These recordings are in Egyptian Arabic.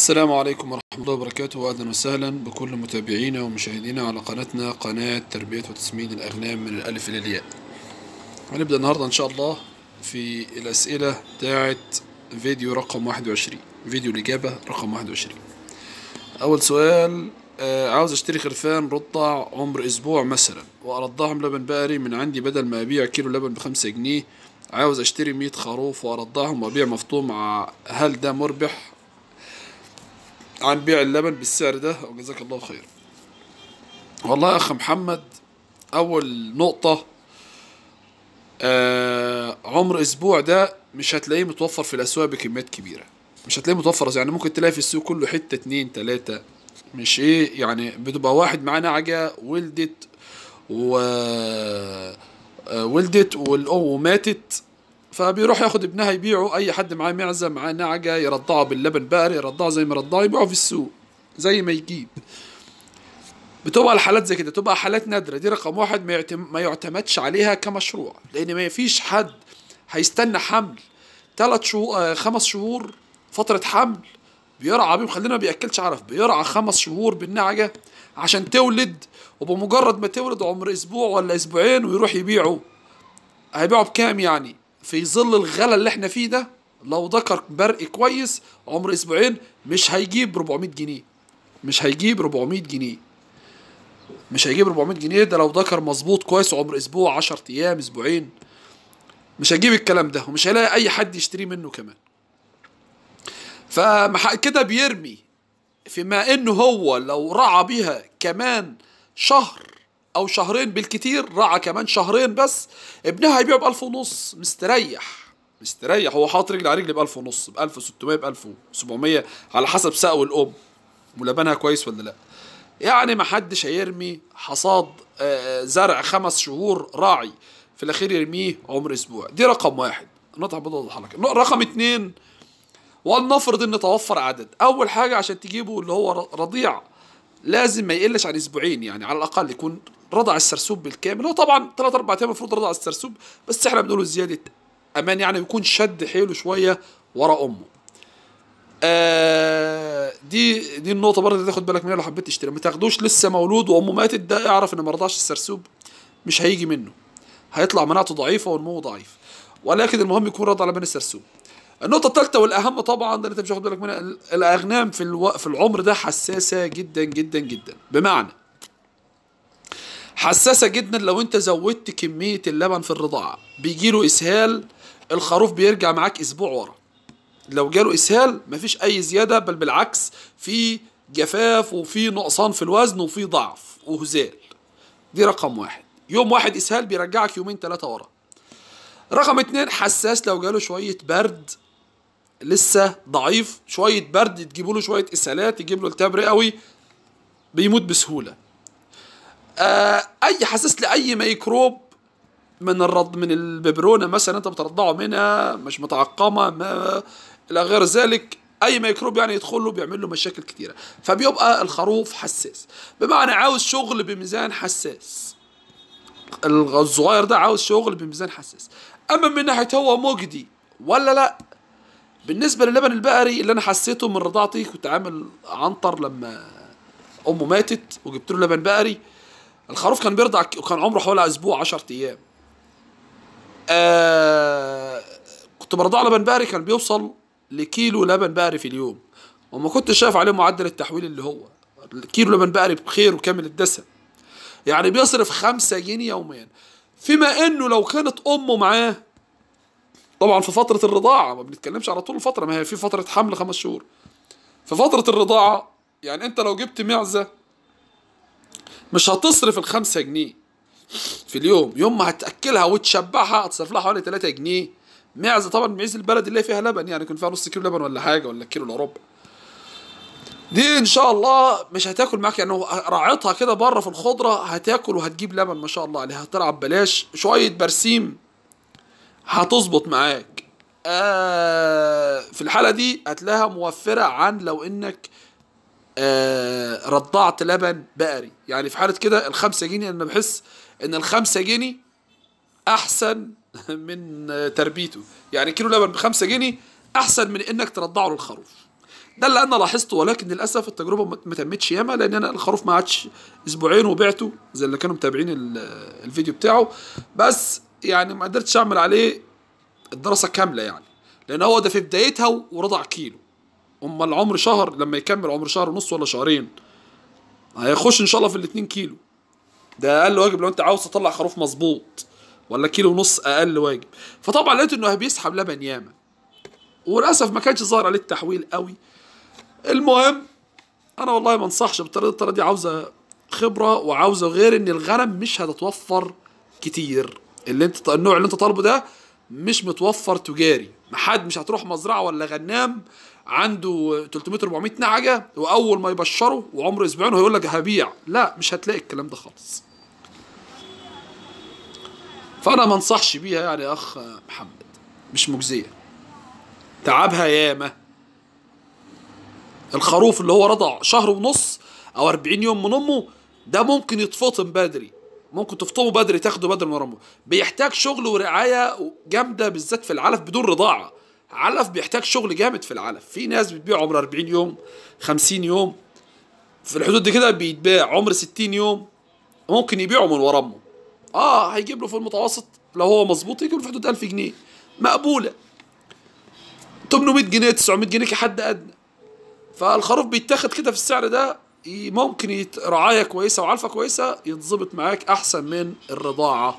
السلام عليكم ورحمة الله وبركاته وأهلا وسهلا بكل متابعينا ومشاهدينا على قناتنا قناة تربية وتسمين الأغنام من الألف إلى الياء هنبدأ النهاردة إن شاء الله في الأسئلة بتاعت فيديو رقم 21 فيديو الإجابة رقم 21 أول سؤال آه عاوز أشتري خرفان رضع عمر أسبوع مثلا وأرضعهم لبن بقري من عندي بدل ما أبيع كيلو لبن بخمسة جنيه عاوز أشتري مية خروف وأرضعهم وأبيع مفطوم مع هل ده مربح عن بيع اللبن بالسعر ده وجزاك الله خير والله يا اخ محمد اول نقطة آه عمر اسبوع ده مش هتلاقيه متوفر في الاسواق بكميات كبيرة مش هتلاقيه متوفر يعني ممكن تلاقي في السوق كله حتة اتنين تلاتة مش ايه يعني بتبقى واحد معاه نعجة ولدت و آه، ولدت والام وماتت فبيروح ياخد ابنها يبيعه اي حد معاه معزه معاه نعجه يرضعه باللبن بقري يرضعه زي ما رضعه يبيعه في السوق زي ما يجيب بتبقى الحالات زي كده تبقى حالات نادره دي رقم واحد ما, يعتم ما يعتمدش عليها كمشروع لان ما فيش حد هيستنى حمل ثلاث شهور آه، خمس شهور فتره حمل بيرعى بيهم خلينا ما بياكلش عرف بيرعى خمس شهور بالنعجه عشان تولد وبمجرد ما تولد عمر اسبوع ولا اسبوعين ويروح يبيعه هيبيعه بكام يعني في ظل الغلا اللي احنا فيه ده لو ذكر برق كويس عمر اسبوعين مش هيجيب 400 جنيه مش هيجيب 400 جنيه مش هيجيب 400 جنيه ده لو ذكر مظبوط كويس عمر اسبوع 10 ايام اسبوعين مش هيجيب الكلام ده ومش هيلاقي اي حد يشتري منه كمان فكده بيرمي فيما انه هو لو رعى بيها كمان شهر او شهرين بالكتير رعى كمان شهرين بس ابنها هيبيعه بألف ونص مستريح مستريح هو حاطط رجل على رجل بألف ونص بألف وستمية بألف وسبعمية على حسب سقو الأم ولبنها كويس ولا لا يعني ما حدش هيرمي حصاد آه، زرع خمس شهور راعي في الأخير يرميه عمر أسبوع دي رقم واحد نقطع بضوضح لك رقم اتنين ولنفرض ان توفر عدد اول حاجه عشان تجيبه اللي هو رضيع لازم ما يقلش عن اسبوعين يعني على الاقل يكون رضع السرسوب بالكامل هو طبعا ثلاث اربع ايام المفروض رضع السرسوب بس احنا بنقوله زياده امان يعني يكون شد حيله شويه ورا امه آه دي دي النقطه برضه اللي تاخد بالك منها لو حبيت تشتري ما تاخدوش لسه مولود وامه ماتت ده اعرف ان ما رضعش السرسوب مش هيجي منه هيطلع مناعته ضعيفه ونموه ضعيف ولكن المهم يكون رضع لبن السرسوب النقطة الثالثة والأهم طبعا ده اللي أنت مش واخد بالك منها ال- الأغنام في الو... في العمر ده حساسة جدا جدا جدا بمعنى حساسة جدا لو أنت زودت كمية اللبن في الرضاعة بيجيله إسهال الخروف بيرجع معاك أسبوع ورا لو جاله إسهال مفيش أي زيادة بل بالعكس في جفاف وفي نقصان في الوزن وفي ضعف وهزال دي رقم واحد يوم واحد إسهال بيرجعك يومين ثلاثة ورا رقم اتنين حساس لو جاله شوية برد لسه ضعيف شوية برد تجيبوا له شوية إسهالات يجيب له التهاب رئوي بيموت بسهولة آه أي حساس لأي ميكروب من الرض من الببرونة مثلا أنت بترضعه منها مش متعقمة ما إلى غير ذلك أي ميكروب يعني يدخل له بيعمل له مشاكل كتيرة فبيبقى الخروف حساس بمعنى عاوز شغل بميزان حساس الصغير ده عاوز شغل بميزان حساس اما من ناحيه هو مجدي ولا لا بالنسبه للبن البقري اللي انا حسيته من رضاعتي كنت عامل عنطر لما امه ماتت وجبت له لبن بقري الخروف كان بيرضع وكان عمره حوالي اسبوع 10 ايام آه كنت برضع لبن بقري كان بيوصل لكيلو لبن بقري في اليوم وما كنتش شايف عليه معدل التحويل اللي هو كيلو لبن بقري بخير وكامل الدسم يعني بيصرف خمسة جنيه يوميا فيما انه لو كانت امه معاه طبعا في فترة الرضاعة ما بنتكلمش على طول الفترة ما هي في فترة حمل خمس شهور في فترة الرضاعة يعني انت لو جبت معزة مش هتصرف الخمسة جنيه في اليوم يوم ما هتأكلها وتشبعها هتصرف لها حوالي 3 جنيه معزة طبعا معيز البلد اللي فيها لبن يعني يكون فيها نص كيلو لبن ولا حاجة ولا كيلو الا ربع دي ان شاء الله مش هتاكل معاك يعني راعتها كده بره في الخضره هتاكل وهتجيب لبن ما شاء الله عليها هتلعب بلاش شويه برسيم هتظبط معاك آه في الحاله دي هتلاقيها موفره عن لو انك آه رضعت لبن بقري يعني في حاله كده الخمسة جنيه انا بحس ان الخمسة جنيه احسن من آه، تربيته يعني كيلو لبن بخمسة جنيه احسن من انك ترضعه للخروف ده اللي انا لاحظته ولكن للاسف التجربه ما- ما تمتش ياما لان انا الخروف ما عادش اسبوعين وبعته زي اللي كانوا متابعين ال- الفيديو بتاعه بس يعني ما قدرتش اعمل عليه الدراسه كامله يعني لان هو ده في بدايتها ورضع كيلو اما العمر شهر لما يكمل عمر شهر ونص ولا شهرين هيخش ان شاء الله في الاتنين كيلو ده اقل واجب لو انت عاوز تطلع خروف مظبوط ولا كيلو ونص اقل واجب فطبعا لقيت انه بيسحب لبن ياما وللاسف ما كانش ظاهر عليه التحويل قوي المهم انا والله ما انصحش بالطريقه الطريقه دي عاوزه خبره وعاوزه غير ان الغنم مش هتتوفر كتير اللي انت النوع اللي انت طالبه ده مش متوفر تجاري محد مش هتروح مزرعه ولا غنام عنده 300 400 نعجه واول ما يبشره وعمره اسبوعين هيقول لك هبيع لا مش هتلاقي الكلام ده خالص فانا ما انصحش بيها يعني يا اخ محمد مش مجزيه تعبها ياما الخروف اللي هو رضع شهر ونص او 40 يوم من امه ده ممكن يتفطم بدري ممكن تفطمه بدري تاخده بدري من امه بيحتاج شغل ورعايه جامده بالذات في العلف بدون رضاعه علف بيحتاج شغل جامد في العلف في ناس بتبيع عمر 40 يوم 50 يوم في الحدود دي كده بيتباع عمر 60 يوم ممكن يبيعه من ورا امه اه هيجيب له في المتوسط لو هو مظبوط يجيب له في حدود 1000 جنيه مقبوله 800 جنيه 900 جنيه كحد ادنى فالخروف بيتاخد كده في السعر ده ي- ممكن يت... رعايه كويسه وعلفه كويسه يتظبط معاك احسن من الرضاعه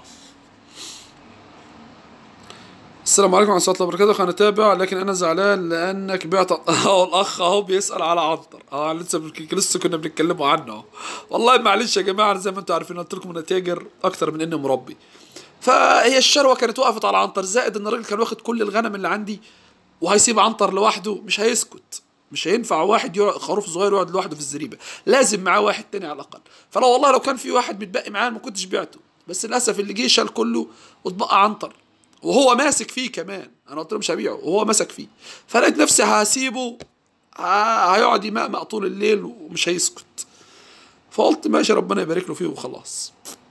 السلام عليكم ورحمه الله وبركاته انا تابع لكن انا زعلان لانك بعت اه الاخ اهو بيسال على عنتر اه لسه بنك- لسه كنا بنتكلموا عنه أهو. والله معلش يا جماعه أنا زي ما انتم عارفين قلت لكم انا تاجر اكتر من اني مربي فهي الشروه كانت وقفت على عنتر زائد ان الراجل كان واخد كل الغنم اللي عندي وهيسيب عنتر لوحده مش هيسكت مش هينفع واحد يقعد خروف صغير يقعد لوحده في الزريبه لازم معاه واحد تاني على الاقل فلو والله لو كان في واحد متبقي معاه ما كنتش بعته بس للاسف اللي جه شال كله واتبقى عنتر وهو ماسك فيه كمان انا قلت له مش هبيعه وهو ماسك فيه فلقيت نفسي هسيبه ه- هيقعد يمقمق طول الليل ومش هيسكت فقلت ماشي ربنا يبارك له فيه وخلاص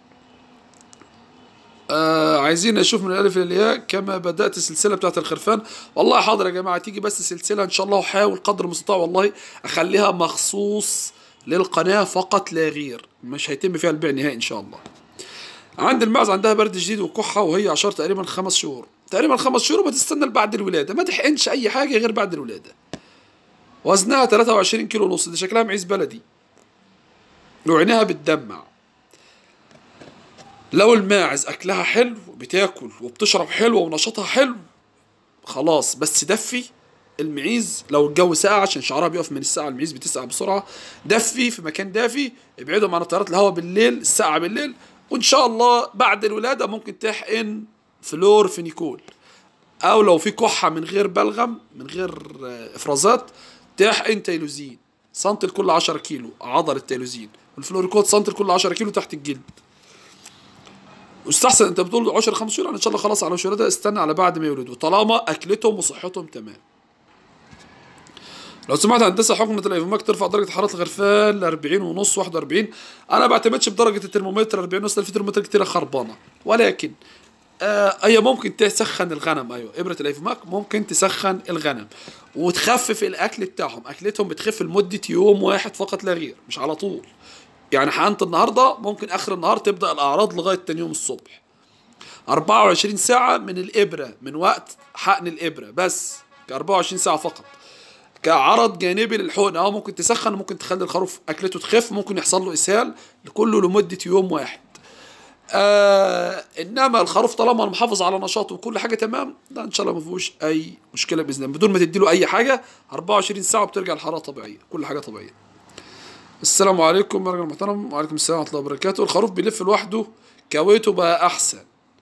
آه عايزين اشوف من الالف للياء كما بدات السلسله بتاعت الخرفان والله حاضر يا جماعه تيجي بس سلسله ان شاء الله وحاول قدر المستطاع والله اخليها مخصوص للقناه فقط لا غير مش هيتم فيها البيع نهائي ان شاء الله عند المعز عندها برد شديد وكحه وهي عشر تقريبا خمس شهور تقريبا خمس شهور وبتستنى بعد الولاده ما تحقنش اي حاجه غير بعد الولاده وزنها 23 كيلو ونص دي شكلها معيز بلدي وعينيها بتدمع لو الماعز اكلها حلو بتاكل وبتشرب حلو ونشاطها حلو خلاص بس دفي المعيز لو الجو ساقع عشان شعرها بيقف من الساعة المعيز بتسقع بسرعة دفي في مكان دافي ابعدهم عن تيارات الهواء بالليل الساعة بالليل وان شاء الله بعد الولادة ممكن تحقن فلور فينيكول او لو في كحة من غير بلغم من غير آه، افرازات تحقن تيلوزين سنتي لكل 10 كيلو عضل التيلوزين والفلوريكود سنتي لكل 10 كيلو تحت الجلد واستحسن انت بتقول 10 5 شهور ان شاء الله خلاص على الشهور ده استنى على بعد ما يولدوا طالما اكلتهم وصحتهم تمام لو سمعت هندسه حكم الايفوماك ترفع درجه حراره الغرفان ل 40 ونص 41 انا ما بعتمدش بدرجه الترمومتر 40 ونص في ترمومتر كتير خربانه ولكن آه هي ممكن تسخن الغنم ايوه ابره الايفوماك ممكن تسخن الغنم وتخفف الاكل بتاعهم اكلتهم بتخف لمده يوم واحد فقط لا غير مش على طول يعني حقنت النهارده ممكن اخر النهار تبدا الاعراض لغايه تاني يوم الصبح 24 ساعه من الابره من وقت حقن الابره بس 24 ساعه فقط كعرض جانبي للحقن اه ممكن تسخن ممكن تخلي الخروف اكلته تخف ممكن يحصل له اسهال كله لمده يوم واحد آه انما الخروف طالما محافظ على نشاطه وكل حاجه تمام ده ان شاء الله ما فيهوش اي مشكله باذن الله بدون ما تديله اي حاجه 24 ساعه وبترجع الحراره طبيعيه كل حاجه طبيعيه السلام عليكم يا راجل محترم وعليكم السلام ورحمه الله وبركاته الخروف بيلف لوحده كويته بقى احسن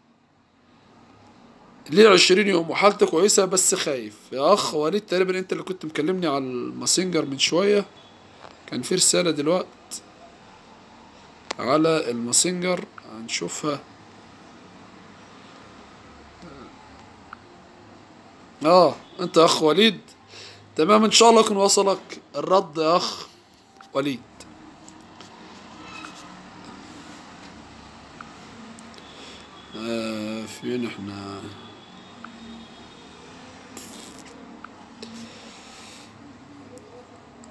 ليه 20 يوم وحالته كويسه بس خايف يا اخ وليد تقريبا انت اللي كنت مكلمني على الماسنجر من شويه كان في رساله دلوقت على الماسنجر هنشوفها اه انت يا اخ وليد تمام ان شاء الله يكون وصلك الرد يا اخ وليد آه فين احنا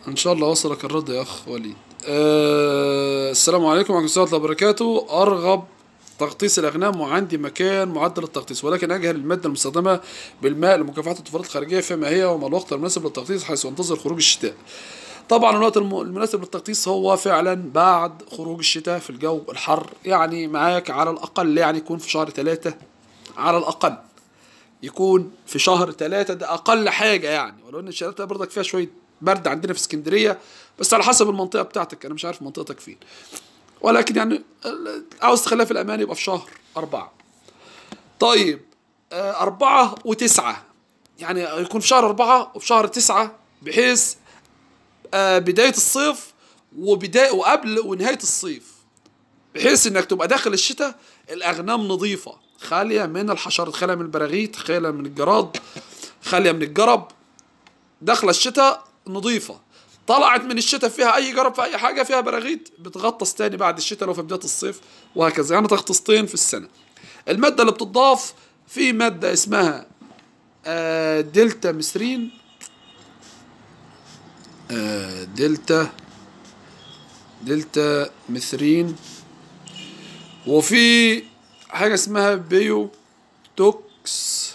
ان شاء الله وصلك الرد يا اخ وليد أه السلام عليكم ورحمه الله وبركاته ارغب تغطيس الاغنام وعندي مكان معدل التغطيس ولكن اجهل الماده المستخدمه بالماء لمكافحه الطفولات الخارجيه فما هي وما الوقت المناسب للتغطيس حيث ينتظر خروج الشتاء طبعا الوقت الم- المناسب للتغطيس هو فعلا بعد خروج الشتاء في الجو الحر يعني معاك على الاقل يعني يكون في شهر ثلاثة على الاقل يكون في شهر ثلاثة ده أقل حاجة يعني ولو إن الشهر ثلاثة برضك فيها شوية برد عندنا في اسكندرية بس على حسب المنطقة بتاعتك أنا مش عارف منطقتك فين ولكن يعني ال- عاوز تخليها في الأمان يبقى في شهر أربعة طيب آه، أربعة وتسعة يعني يكون في شهر أربعة وفي شهر تسعة بحيث آه، بداية الصيف وبداية وقبل ونهاية الصيف بحيث انك تبقى داخل الشتاء الاغنام نظيفه خاليه من الحشرات خاليه من البراغيث خاليه من الجراد خاليه من الجرب داخله الشتاء نظيفه طلعت من الشتاء فيها اي جرب في اي حاجه فيها براغيث بتغطس تاني بعد الشتاء لو في بدايه الصيف وهكذا يعني تغطستين في السنه الماده اللي بتضاف في ماده اسمها آه، دلتا مسرين آه، دلتا دلتا مثرين وفي حاجة اسمها بيو توكس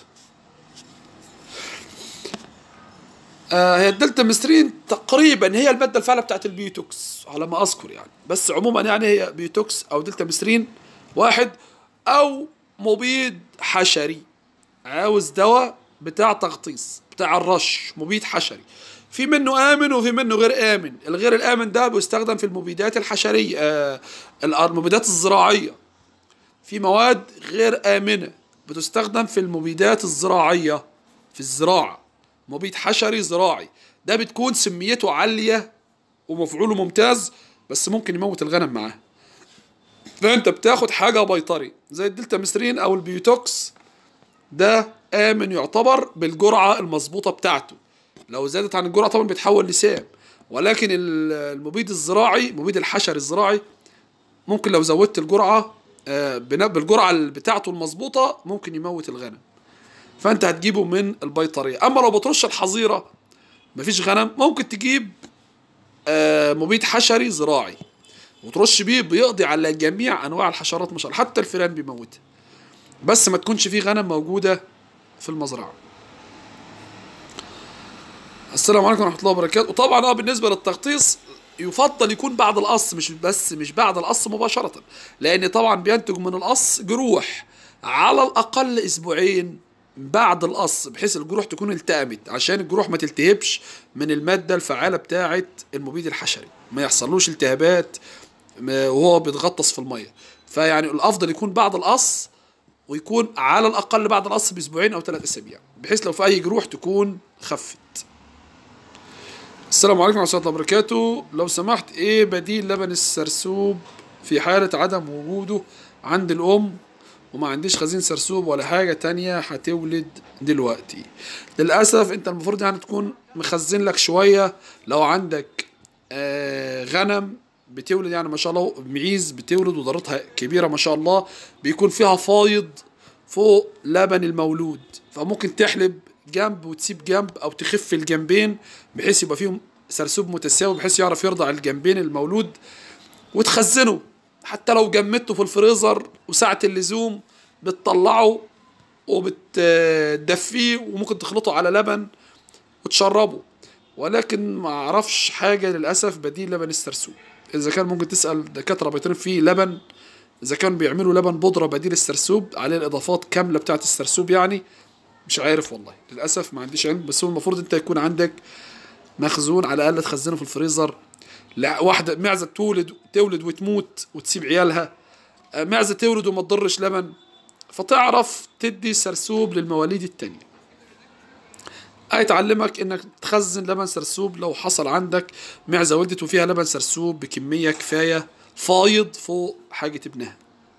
آه هي الدلتا مسترين تقريبا هي المادة الفعالة بتاعت البيوتوكس على ما أذكر يعني بس عموما يعني هي بيوتوكس أو دلتا مسترين واحد أو مبيد حشري عاوز دواء بتاع تغطيس بتاع الرش مبيد حشري في منه آمن وفي منه غير آمن الغير الآمن ده بيستخدم في المبيدات الحشرية آه المبيدات الزراعية في مواد غير آمنة بتستخدم في المبيدات الزراعية في الزراعة مبيد حشري زراعي ده بتكون سميته عالية ومفعوله ممتاز بس ممكن يموت الغنم معاه فانت بتاخد حاجة بيطري زي الدلتا مسترين او البيوتوكس ده آمن يعتبر بالجرعة المظبوطة بتاعته لو زادت عن الجرعة طبعا بيتحول لسام ولكن ال- المبيد الزراعي مبيد الحشري الزراعي ممكن لو زودت الجرعة آه، بنا- بالجرعة ال- بتاعته المظبوطة ممكن يموت الغنم فانت هتجيبه من البيطرية اما لو بترش الحظيرة مفيش غنم ممكن تجيب آه، مبيد حشري زراعي وترش بيه بيقضي على جميع انواع الحشرات مش حتى الفئران بيموتها بس ما تكونش فيه غنم موجودة في المزرعة السلام عليكم ورحمة الله وبركاته وطبعا اه بالنسبة للتغطيس يفضل يكون بعد القص مش بس مش بعد القص مباشرة لأن طبعا بينتج من القص جروح على الأقل أسبوعين بعد القص بحيث الجروح تكون التأمت عشان الجروح ما تلتهبش من المادة الفعالة بتاعة المبيد الحشري ما يحصلوش التهابات ما- وهو بيتغطس في المية فيعني الأفضل يكون بعد القص ويكون على الأقل بعد القص بأسبوعين أو ثلاث أسابيع بحيث لو في أي جروح تكون خفت السلام عليكم ورحمة الله وبركاته لو سمحت ايه بديل لبن السرسوب في حالة عدم وجوده عند الأم وما عنديش خزين سرسوب ولا حاجة تانية هتولد دلوقتي للأسف انت المفروض يعني تكون مخزن لك شوية لو عندك آه غنم بتولد يعني ما شاء الله معيز بتولد وضرتها كبيرة ما شاء الله بيكون فيها فايض فوق لبن المولود فممكن تحلب جنب وتسيب جنب او تخف الجنبين بحيث يبقى فيهم سرسوب متساوي بحيث يعرف يرضع الجنبين المولود وتخزنه حتى لو جمدته في الفريزر وساعة اللزوم بتطلعه وبتدفيه وممكن تخلطه على لبن وتشربه ولكن ما اعرفش حاجة للأسف بديل لبن السرسوب إذا كان ممكن تسأل دكاترة بيطرين فيه لبن إذا كانوا بيعملوا لبن بودرة بديل السرسوب عليه الإضافات كاملة بتاعة السرسوب يعني مش عارف والله للأسف ما عنديش علم بس هو المفروض أنت يكون عندك مخزون على الأقل تخزنه في الفريزر لا واحدة معزة تولد تولد وتموت وتسيب عيالها آه، معزة تولد وما تضرش لبن فتعرف تدي سرسوب للمواليد التانية هيتعلمك انك تخزن لبن سرسوب لو حصل عندك معزة ولدت وفيها لبن سرسوب بكمية كفاية فايض فوق حاجة ابنها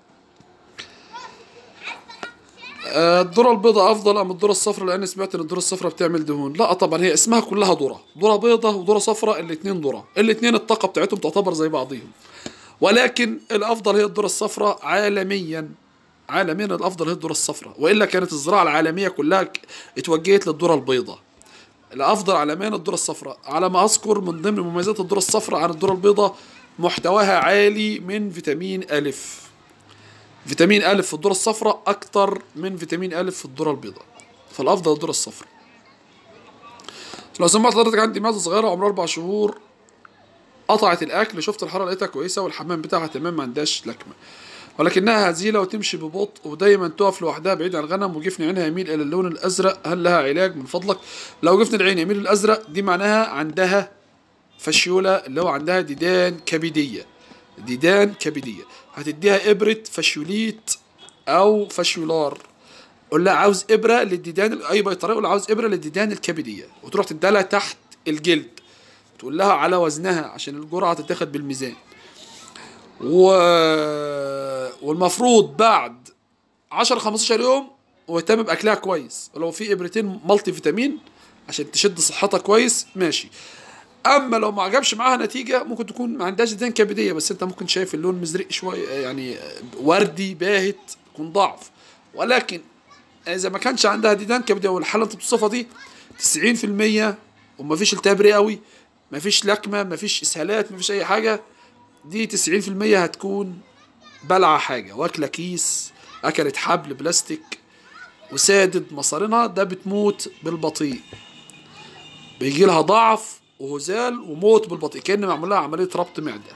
آه، الذرة البيضاء أفضل أم الذرة الصفراء لأن سمعت إن الذرة الصفراء بتعمل دهون لا طبعا هي اسمها كلها ذرة ذرة بيضاء وذرة صفراء الاتنين ذرة الاتنين الطاقة بتاعتهم تعتبر زي بعضهم ولكن الأفضل هي الذرة الصفراء عالميا عالميا الأفضل هي الذرة الصفراء وإلا كانت الزراعة العالمية كلها ك- اتوجهت للذرة البيضاء الافضل علمان الذره الصفراء على ما اذكر من ضمن مميزات الذره الصفراء عن الذره البيضاء محتواها عالي من فيتامين الف فيتامين الف في الذره الصفراء اكتر من فيتامين الف في الذره البيضاء فالافضل الذره الصفراء لو سمعت حضرتك عندي معزه صغيره عمرها اربع شهور قطعت الاكل شفت الحراره لقيتها كويسه والحمام بتاعها تمام ما عندهاش لكمه ولكنها هزيلة وتمشي ببطء ودايما تقف لوحدها بعيد عن الغنم وجفن عينها يميل إلى اللون الأزرق هل لها علاج من فضلك؟ لو جفن العين يميل للأزرق دي معناها عندها فشيولة اللي هو عندها ديدان كبدية ديدان كبدية هتديها إبرة فشيوليت أو فشيولار قول لها عاوز إبرة للديدان أي بيطري قول لها عاوز إبرة للديدان الكبدية وتروح تديها تحت الجلد تقول لها على وزنها عشان الجرعة تتاخد بالميزان و... والمفروض بعد 10 15 يوم واهتم باكلها كويس ولو في ابرتين مالتي فيتامين عشان تشد صحتها كويس ماشي اما لو ما عجبش معاها نتيجه ممكن تكون ما عندهاش ديدان كبديه بس انت ممكن شايف اللون مزرق شويه يعني وردي باهت يكون ضعف ولكن اذا ما كانش عندها ديدان كبديه والحاله اللي انت بتوصفها دي 90% وما فيش التهاب رئوي ما فيش لكمه ما فيش اسهالات ما فيش اي حاجه دي 90% هتكون بلعة حاجة واكلة كيس أكلت حبل بلاستيك وسادد مصارينها ده بتموت بالبطيء بيجي لها ضعف وهزال وموت بالبطيء كأن معمول لها عملية ربط معدة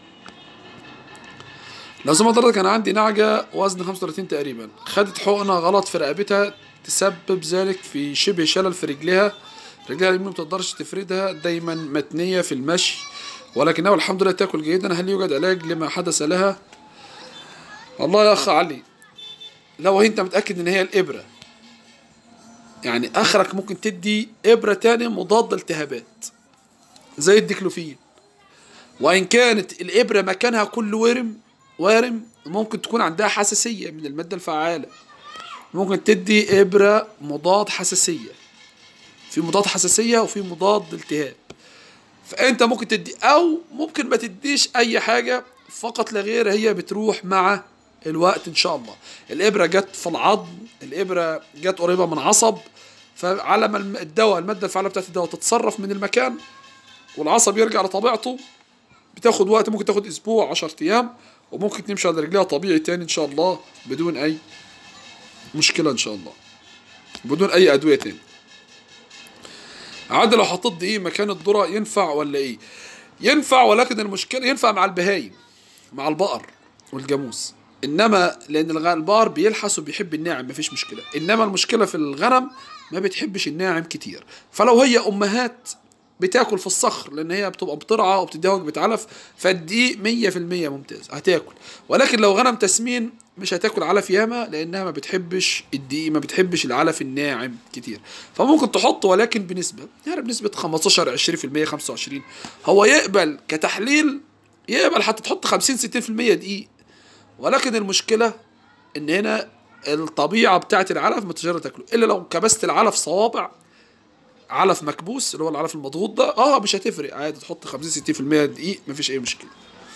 لو سمعت حضرتك أنا عندي نعجة وزن 35 تقريبا خدت حقنة غلط في رقبتها تسبب ذلك في شبه شلل في رجلها رجلها اليمين متقدرش تفردها دايما متنية في المشي ولكنها الحمد لله تاكل جيدا هل يوجد علاج لما حدث لها والله يا اخ علي لو انت متاكد ان هي الابره يعني اخرك ممكن تدي ابره تانية مضاد التهابات زي الديكلوفين وان كانت الابره مكانها كل ورم وارم ممكن تكون عندها حساسيه من الماده الفعاله ممكن تدي ابره مضاد حساسيه في مضاد حساسيه وفي مضاد التهاب فانت ممكن تدي او ممكن ما تديش اي حاجه فقط لا غير هي بتروح مع الوقت ان شاء الله الابره جت في العظم الابره جت قريبه من عصب فعلى ما الدواء الماده الفعاله بتاعت الدواء تتصرف من المكان والعصب يرجع لطبيعته بتاخد وقت ممكن تاخد اسبوع 10 ايام وممكن تمشي على رجليها طبيعي تاني ان شاء الله بدون اي مشكله ان شاء الله بدون اي ادويه تاني عاد لو حطيت دقيق مكان الذره ينفع ولا ايه ينفع ولكن المشكله ينفع مع البهايم مع البقر والجاموس انما لان البقر بيلحس وبيحب الناعم مفيش مشكله انما المشكله في الغنم ما بتحبش الناعم كتير فلو هي امهات بتاكل في الصخر لان هي بتبقى بترعى وبتديها وجبه علف فالدقيق 100% ممتاز هتاكل ولكن لو غنم تسمين مش هتاكل علف ياما لانها ما بتحبش الدقيق ما بتحبش العلف الناعم كتير فممكن تحط ولكن بنسبه يعني بنسبه 15 20% 25 هو يقبل كتحليل يقبل حتى تحط 50 60% دقيق ولكن المشكله ان هنا الطبيعه بتاعت العلف ما تقدر تاكله الا لو كبست العلف صوابع علف مكبوس اللي هو العلف المضغوط ده اه مش هتفرق عادي تحط 50 60% دقيق مفيش اي مشكله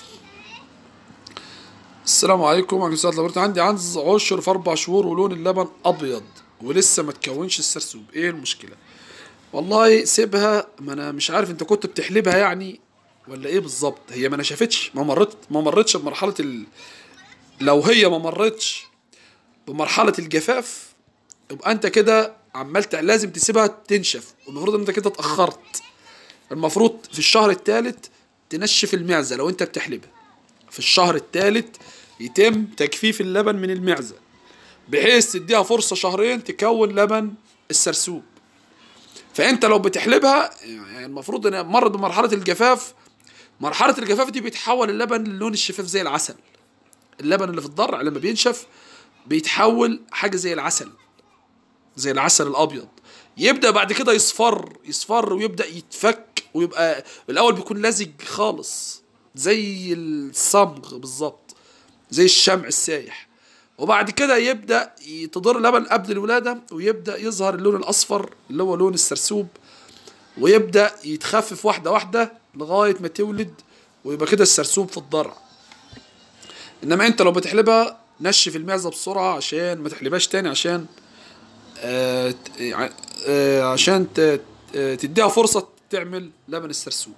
السلام عليكم وعليكم السلام ورحمه الله عندي عنز عشر في اربع شهور ولون اللبن ابيض ولسه ما تكونش السرسوب ايه المشكله والله سيبها ما انا مش عارف انت كنت بتحلبها يعني ولا ايه بالظبط هي ما نشفتش ما مرت ما مرتش بمرحله ال... لو هي ما مرتش بمرحله الجفاف يبقى انت كده عمال لازم تسيبها تنشف والمفروض ان انت كده اتاخرت المفروض في الشهر الثالث تنشف المعزه لو انت بتحلبها في الشهر الثالث يتم تجفيف اللبن من المعزه بحيث تديها فرصه شهرين تكون لبن السرسوب فانت لو بتحلبها يعني المفروض ان مرت بمرحله الجفاف مرحله الجفاف دي بيتحول اللبن للون الشفاف زي العسل اللبن اللي في الضرع لما بينشف بيتحول حاجه زي العسل زي العسل الابيض يبدا بعد كده يصفر يصفر ويبدا يتفك ويبقى الاول بيكون لزج خالص زي الصمغ بالظبط زي الشمع السايح وبعد كده يبدا تضر اللبن قبل الولاده ويبدا يظهر اللون الاصفر اللي هو لون السرسوب ويبدا يتخفف واحده واحده لغايه ما تولد ويبقى كده السرسوب في الضرع انما انت لو بتحلبها نشف المعزه بسرعه عشان ما تحلبهاش تاني عشان آه آه عشان آه، تديها فرصة تعمل لبن السرسوب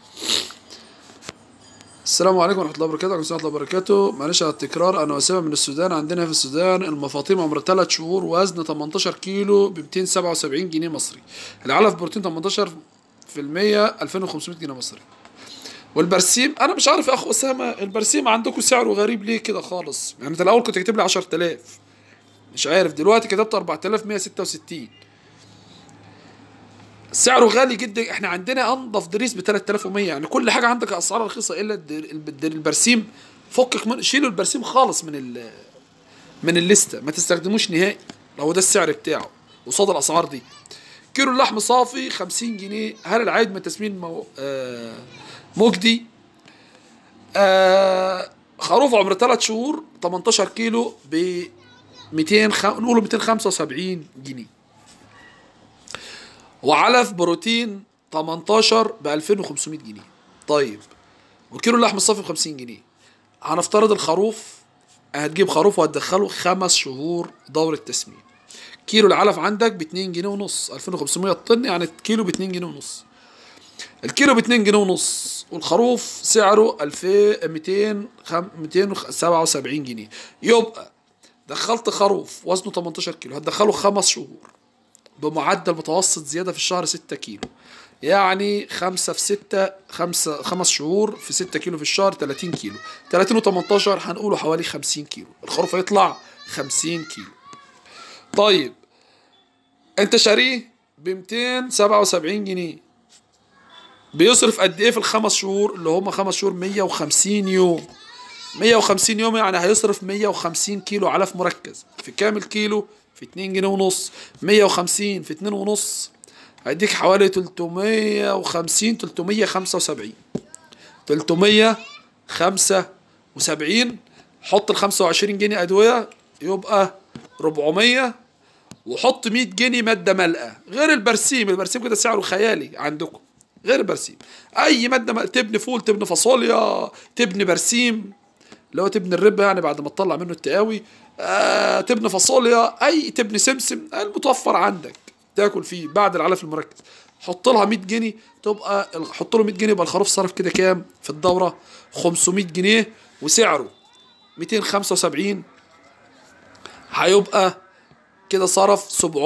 السلام عليكم ورحمة الله وبركاته ورحمة الله وبركاته معلش على التكرار أنا أسامة من السودان عندنا في السودان المفاطيم عمر 3 شهور وزن 18 كيلو ب 277 جنيه مصري العلف بروتين 18 في المية 2500 جنيه مصري والبرسيم انا مش عارف يا اخو اسامه البرسيم عندكم سعره غريب ليه كده خالص يعني انت الاول كنت كاتب لي 10000 مش عارف دلوقتي كتبت 4166 سعره غالي جدا احنا عندنا انضف دريس ب 3100 يعني كل حاجه عندك اسعار رخيصه الا الدر- الب- البرسيم فكك من شيلوا البرسيم خالص من ال من الليسته ما تستخدموش نهائي لو ده السعر بتاعه قصاد الاسعار دي كيلو اللحم صافي 50 جنيه هل العائد من تسمين مو... آه مجدي آه خروف عمر 3 شهور 18 كيلو ب 200 خ... نقول 275 جنيه وعلف بروتين 18 ب 2500 جنيه طيب وكيلو اللحم الصافي ب 50 جنيه هنفترض الخروف هتجيب خروف وهتدخله خمس شهور دورة تسمين كيلو العلف عندك ب 2 جنيه ونص 2500 طن يعني كيلو ب 2 جنيه ونص الكيلو ب 2 جنيه ونص والخروف سعره 2200 خم- 277 جنيه يبقى دخلت خروف وزنه 18 كيلو هتدخله خمس شهور بمعدل متوسط زيادة في الشهر 6 كيلو يعني خمسة في ستة خمسة خمس شهور في ستة كيلو في الشهر 30 كيلو 30 و 18 هنقوله حوالي 50 كيلو الخروف هيطلع 50 كيلو طيب انت شاريه ب 277 جنيه بيصرف قد ايه في الخمس شهور اللي هم خمس شهور 150 يوم 150 يوم يعني هيصرف 150 كيلو علف مركز في كام الكيلو في 2 جنيه ونص 150 في 2 ونص هيديك حوالي 350 375 375 حط ال 25 جنيه ادويه يبقى 400 وحط 100 جنيه ماده ملقى غير البرسيم البرسيم كده سعره خيالي عندكم غير البرسيم اي ماده ملقى. تبني فول تبني فاصوليا تبني برسيم اللي هو تبني الربة يعني بعد ما تطلع منه التقاوي آه تبني فاصوليا اي تبني سمسم المتوفر عندك تاكل فيه بعد العلف المركز حط لها 100 جنيه تبقى حط له 100 جنيه يبقى الخروف صرف كده كام في الدوره 500 جنيه وسعره 275 هيبقى كده صرف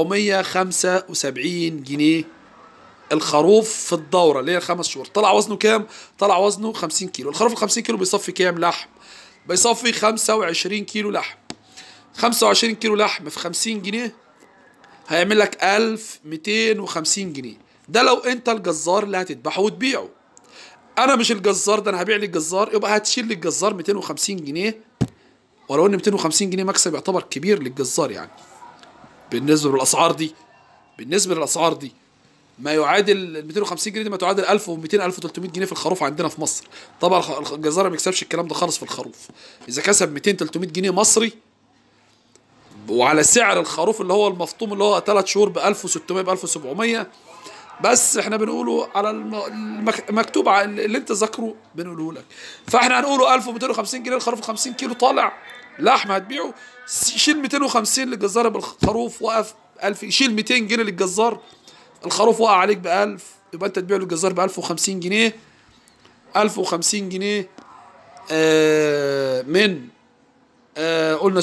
775 جنيه الخروف في الدوره اللي هي الخمس شهور طلع وزنه كام طلع وزنه 50 كيلو الخروف ال 50 كيلو بيصفي كام لحم بيصفي 25 كيلو لحم 25 كيلو لحم في 50 جنيه هيعمل لك 1250 جنيه ده لو انت الجزار اللي هتذبحه وتبيعه انا مش الجزار ده انا هبيع للجزار يبقى هتشيل للجزار 250 جنيه ولو ان 250 جنيه مكسب يعتبر كبير للجزار يعني بالنسبه للاسعار دي بالنسبه للاسعار دي ما يعادل ال 250 جنيه دي ما تعادل 1200 1300 جنيه في الخروف عندنا في مصر طبعا الخ- الجزار ما بيكسبش الكلام ده خالص في الخروف اذا كسب 200 300 جنيه مصري وعلى سعر الخروف اللي هو المفطوم اللي هو 3 شهور ب 1600 ب 1700 بس احنا بنقوله على الم- المك- المكتوب على اللي انت ذاكره بنقوله لك فاحنا هنقوله 1250 جنيه الخروف 50 كيلو طالع لحم هتبيعه س- شيل 250 للجزار بالخروف وقف 1000 شيل 200 جنيه للجزار الخروف وقع عليك ب 1000 يبقى انت تبيعه للجزار ب 1050 جنيه 1050 جنيه آه من آه قلنا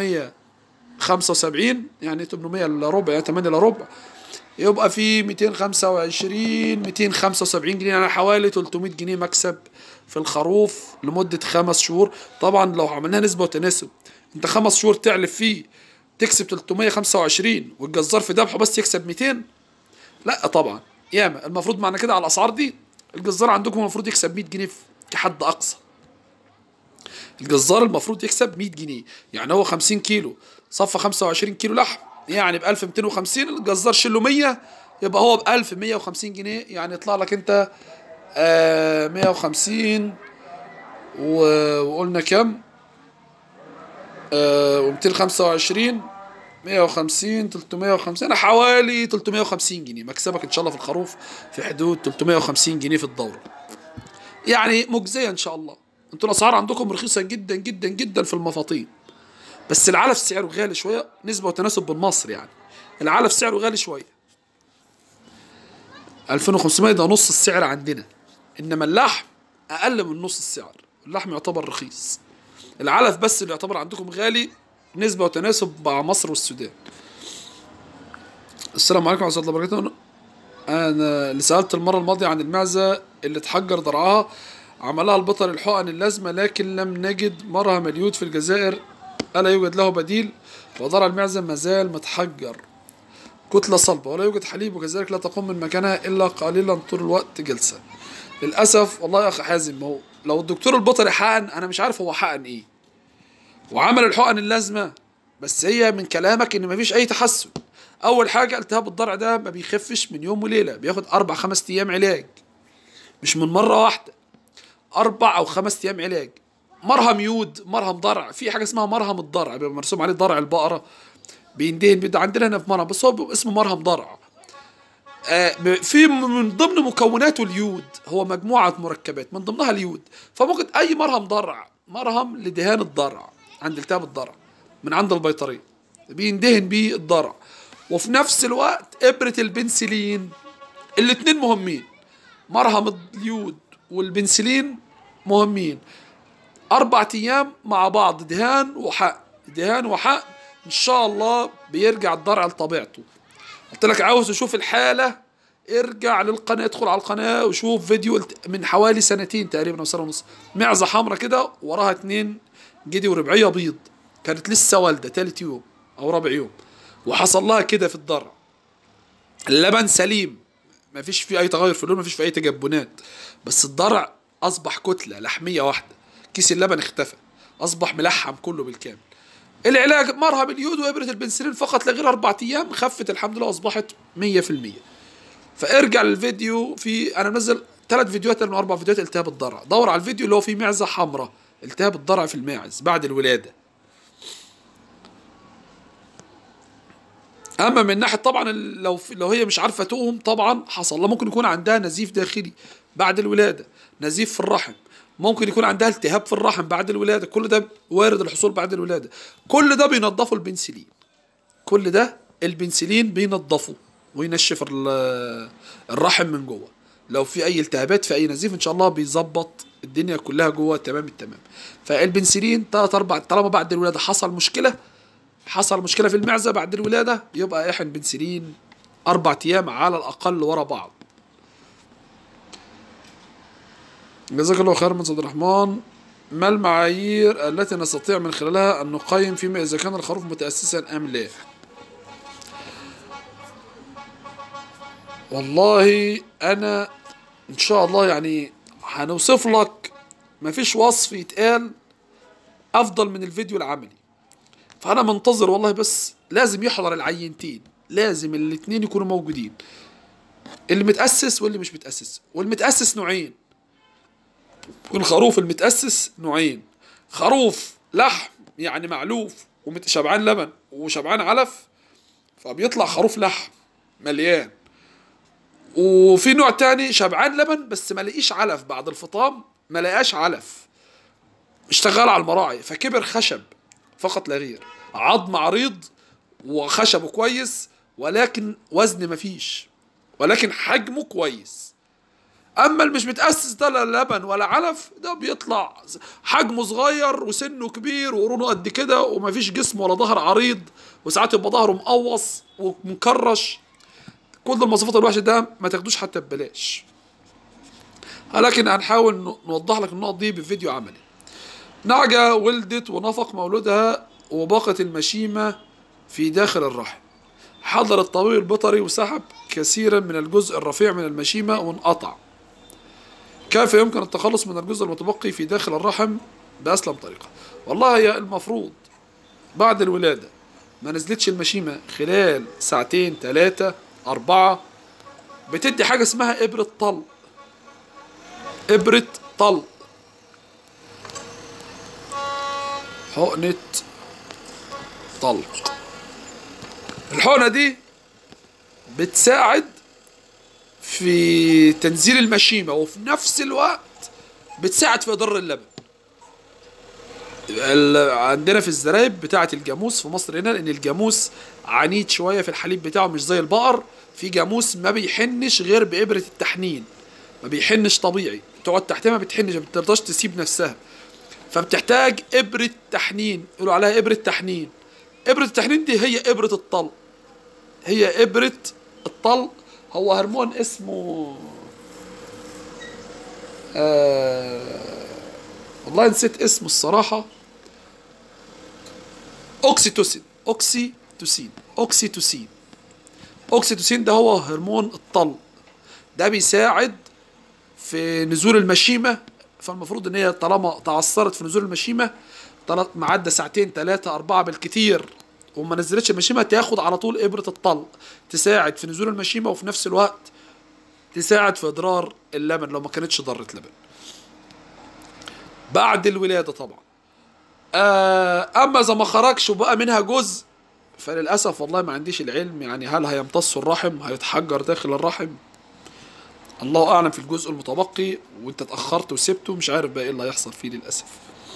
775 يعني 800 الا ربع يعني 8 الا ربع يبقى في 225 275 جنيه يعني حوالي 300 جنيه مكسب في الخروف لمدة خمس شهور طبعا لو عملناها نسبة وتناسب انت خمس شهور تعلف فيه تكسب 325 والجزار في ذبحه بس يكسب 200 لا طبعا ياما المفروض معنى كده على الاسعار دي الجزار عندكم المفروض يكسب 100 جنيه في- كحد اقصى الجزار المفروض يكسب 100 جنيه يعني هو 50 كيلو صفى 25 كيلو لحم يعني ب 1250 الجزار شيله 100 يبقى هو ب 1150 جنيه يعني يطلع لك انت آه 150 و- وقلنا كام آه و 225 150 350 أنا حوالي 350 جنيه مكسبك ان شاء الله في الخروف في حدود 350 جنيه في الدوره يعني مجزيه ان شاء الله انتوا الاسعار عندكم رخيصه جدا جدا جدا في المفاطيم بس العلف سعره غالي شويه نسبه وتناسب بالمصر يعني العلف سعره غالي شويه 2500 ده نص السعر عندنا انما اللحم اقل من نص السعر اللحم يعتبر رخيص العلف بس اللي يعتبر عندكم غالي نسبة وتناسب مع مصر والسودان السلام عليكم ورحمة الله وبركاته أنا اللي سألت المرة الماضية عن المعزة اللي اتحجر ضرعها عملها البطل الحقن اللازمة لكن لم نجد مرهم اليود في الجزائر ألا يوجد له بديل وضرع المعزة ما زال متحجر كتلة صلبة ولا يوجد حليب وكذلك لا تقوم من مكانها إلا قليلا طول الوقت جلسة للأسف والله يا أخي حازم هو لو الدكتور البطري حقن أنا مش عارف هو حقن إيه وعمل الحقن اللازمة بس هي من كلامك إن مفيش أي تحسن أول حاجة التهاب الضرع ده ما بيخفش من يوم وليلة بياخد أربع خمس أيام علاج مش من مرة واحدة أربع أو خمس أيام علاج مرهم يود مرهم ضرع في حاجة اسمها مرهم الضرع بيبقى مرسوم عليه ضرع البقرة بيندهن بيبقى عندنا هنا في مرهم بس هو بيبقى اسمه مرهم ضرع آه، ب- في من ضمن مكوناته اليود هو مجموعة مركبات من ضمنها اليود فممكن أي مرهم ضرع مرهم لدهان الضرع عند التهاب الضرع من عند البيطرية بيندهن بيه الضرع وفي نفس الوقت إبرة البنسلين الاتنين مهمين مرهم اليود والبنسلين مهمين أربع أيام مع بعض دهان وحقن دهان وحقن إن شاء الله بيرجع الضرع لطبيعته قلت لك عاوز تشوف الحالة ارجع للقناة ادخل على القناة وشوف فيديو الت- من حوالي سنتين تقريبا أو سنة ونص معزة حمرا كده وراها اتنين جدي وربعية بيض كانت لسه والدة تالت يوم أو رابع يوم وحصل لها كده في الضرع اللبن سليم ما فيش فيه اي تغير في اللون ما فيش فيه اي تجبنات بس الضرع اصبح كتله لحميه واحده كيس اللبن اختفى اصبح ملحم كله بالكامل العلاج مرهم اليود وابره البنسلين فقط لا غير اربع ايام خفت الحمد لله واصبحت 100% فارجع للفيديو في انا منزل ثلاث فيديوهات من اربع فيديوهات التهاب الضرع دور على الفيديو اللي هو فيه معزه حمراء التهاب الضرع في الماعز بعد الولاده اما من ناحيه طبعا ال- لو في لو هي مش عارفه تقوم طبعا حصل لها ممكن يكون عندها نزيف داخلي بعد الولاده نزيف في الرحم ممكن يكون عندها التهاب في الرحم بعد الولاده كل ده وارد الحصول بعد الولاده كل ده بينضفه البنسلين كل ده البنسلين بينضفه وينشف ال- الرحم من جوه لو في اي التهابات في اي نزيف ان شاء الله بيظبط الدنيا كلها جوه تمام التمام فالبنسلين ثلاث اربع طالما بعد الولاده حصل مشكله حصل مشكله في المعزه بعد الولاده يبقى احن بنسلين اربع ايام على الاقل ورا بعض جزاك الله خير من عبد الرحمن ما المعايير التي نستطيع من خلالها ان نقيم فيما اذا كان الخروف متاسسا ام لا والله انا ان شاء الله يعني هنوصف لك مفيش وصف يتقال افضل من الفيديو العملي فانا منتظر والله بس لازم يحضر العينتين لازم الاتنين يكونوا موجودين اللي متأسس واللي مش متأسس والمتأسس نوعين والخروف المتأسس نوعين خروف لحم يعني معلوف وشبعان لبن وشبعان علف فبيطلع خروف لحم مليان وفي نوع تاني شبعان لبن بس ما لقيش علف بعد الفطام ما لقاش علف اشتغل على المراعي فكبر خشب فقط لا غير عظم عريض وخشبه كويس ولكن وزن مفيش ولكن حجمه كويس اما اللي مش متاسس ده لا لبن ولا علف ده بيطلع حجمه صغير وسنه كبير وقرونه قد كده ومفيش جسم ولا ظهر عريض وساعات يبقى ظهره مقوص ومكرش كل المواصفات الوحشه ده ما تاخدوش حتى ببلاش لكن هنحاول ن- نوضح لك النقط دي بفيديو عملي نعجة ولدت ونفق مولودها وبقت المشيمة في داخل الرحم حضر الطبيب البيطري وسحب كثيرا من الجزء الرفيع من المشيمة وانقطع كيف يمكن التخلص من الجزء المتبقي في داخل الرحم بأسلم طريقة والله هي المفروض بعد الولادة ما نزلتش المشيمة خلال ساعتين ثلاثة أربعة بتدي حاجة اسمها إبرة طلق إبرة طلق حقنة طلق الحقنة دي بتساعد في تنزيل المشيمة وفي نفس الوقت بتساعد في إضرار اللبن ال- عندنا في الزرايب بتاعة الجاموس في مصر هنا لأن الجاموس عنيد شوية في الحليب بتاعه مش زي البقر في جاموس ما بيحنش غير بإبرة التحنين ما بيحنش طبيعي تقعد تحتها ما بتحنش ما بترضاش تسيب نفسها فبتحتاج إبرة تحنين يقولوا عليها إبرة تحنين إبرة التحنين دي هي إبرة الطلق هي إبرة الطلق هو هرمون اسمه آه والله نسيت اسمه الصراحة أوكسيتوسين أوكسيتوسين أوكسيتوسين أوكسيتوسين ده هو هرمون الطلق ده بيساعد في نزول المشيمة فالمفروض ان هي طالما تعثرت في نزول المشيمة طلع- معدى ساعتين ثلاثة أربعة بالكتير وما نزلتش المشيمة تاخد على طول إبرة الطلق تساعد في نزول المشيمة وفي نفس الوقت تساعد في إضرار اللبن لو ما كانتش ضرت لبن بعد الولادة طبعا آه، أما إذا ما خرجش وبقى منها جزء فللأسف والله ما عنديش العلم يعني هل هيمتص الرحم هيتحجر داخل الرحم الله أعلم في الجزء المتبقي وأنت اتأخرت وسبته مش عارف بقى إيه اللي هيحصل فيه للأسف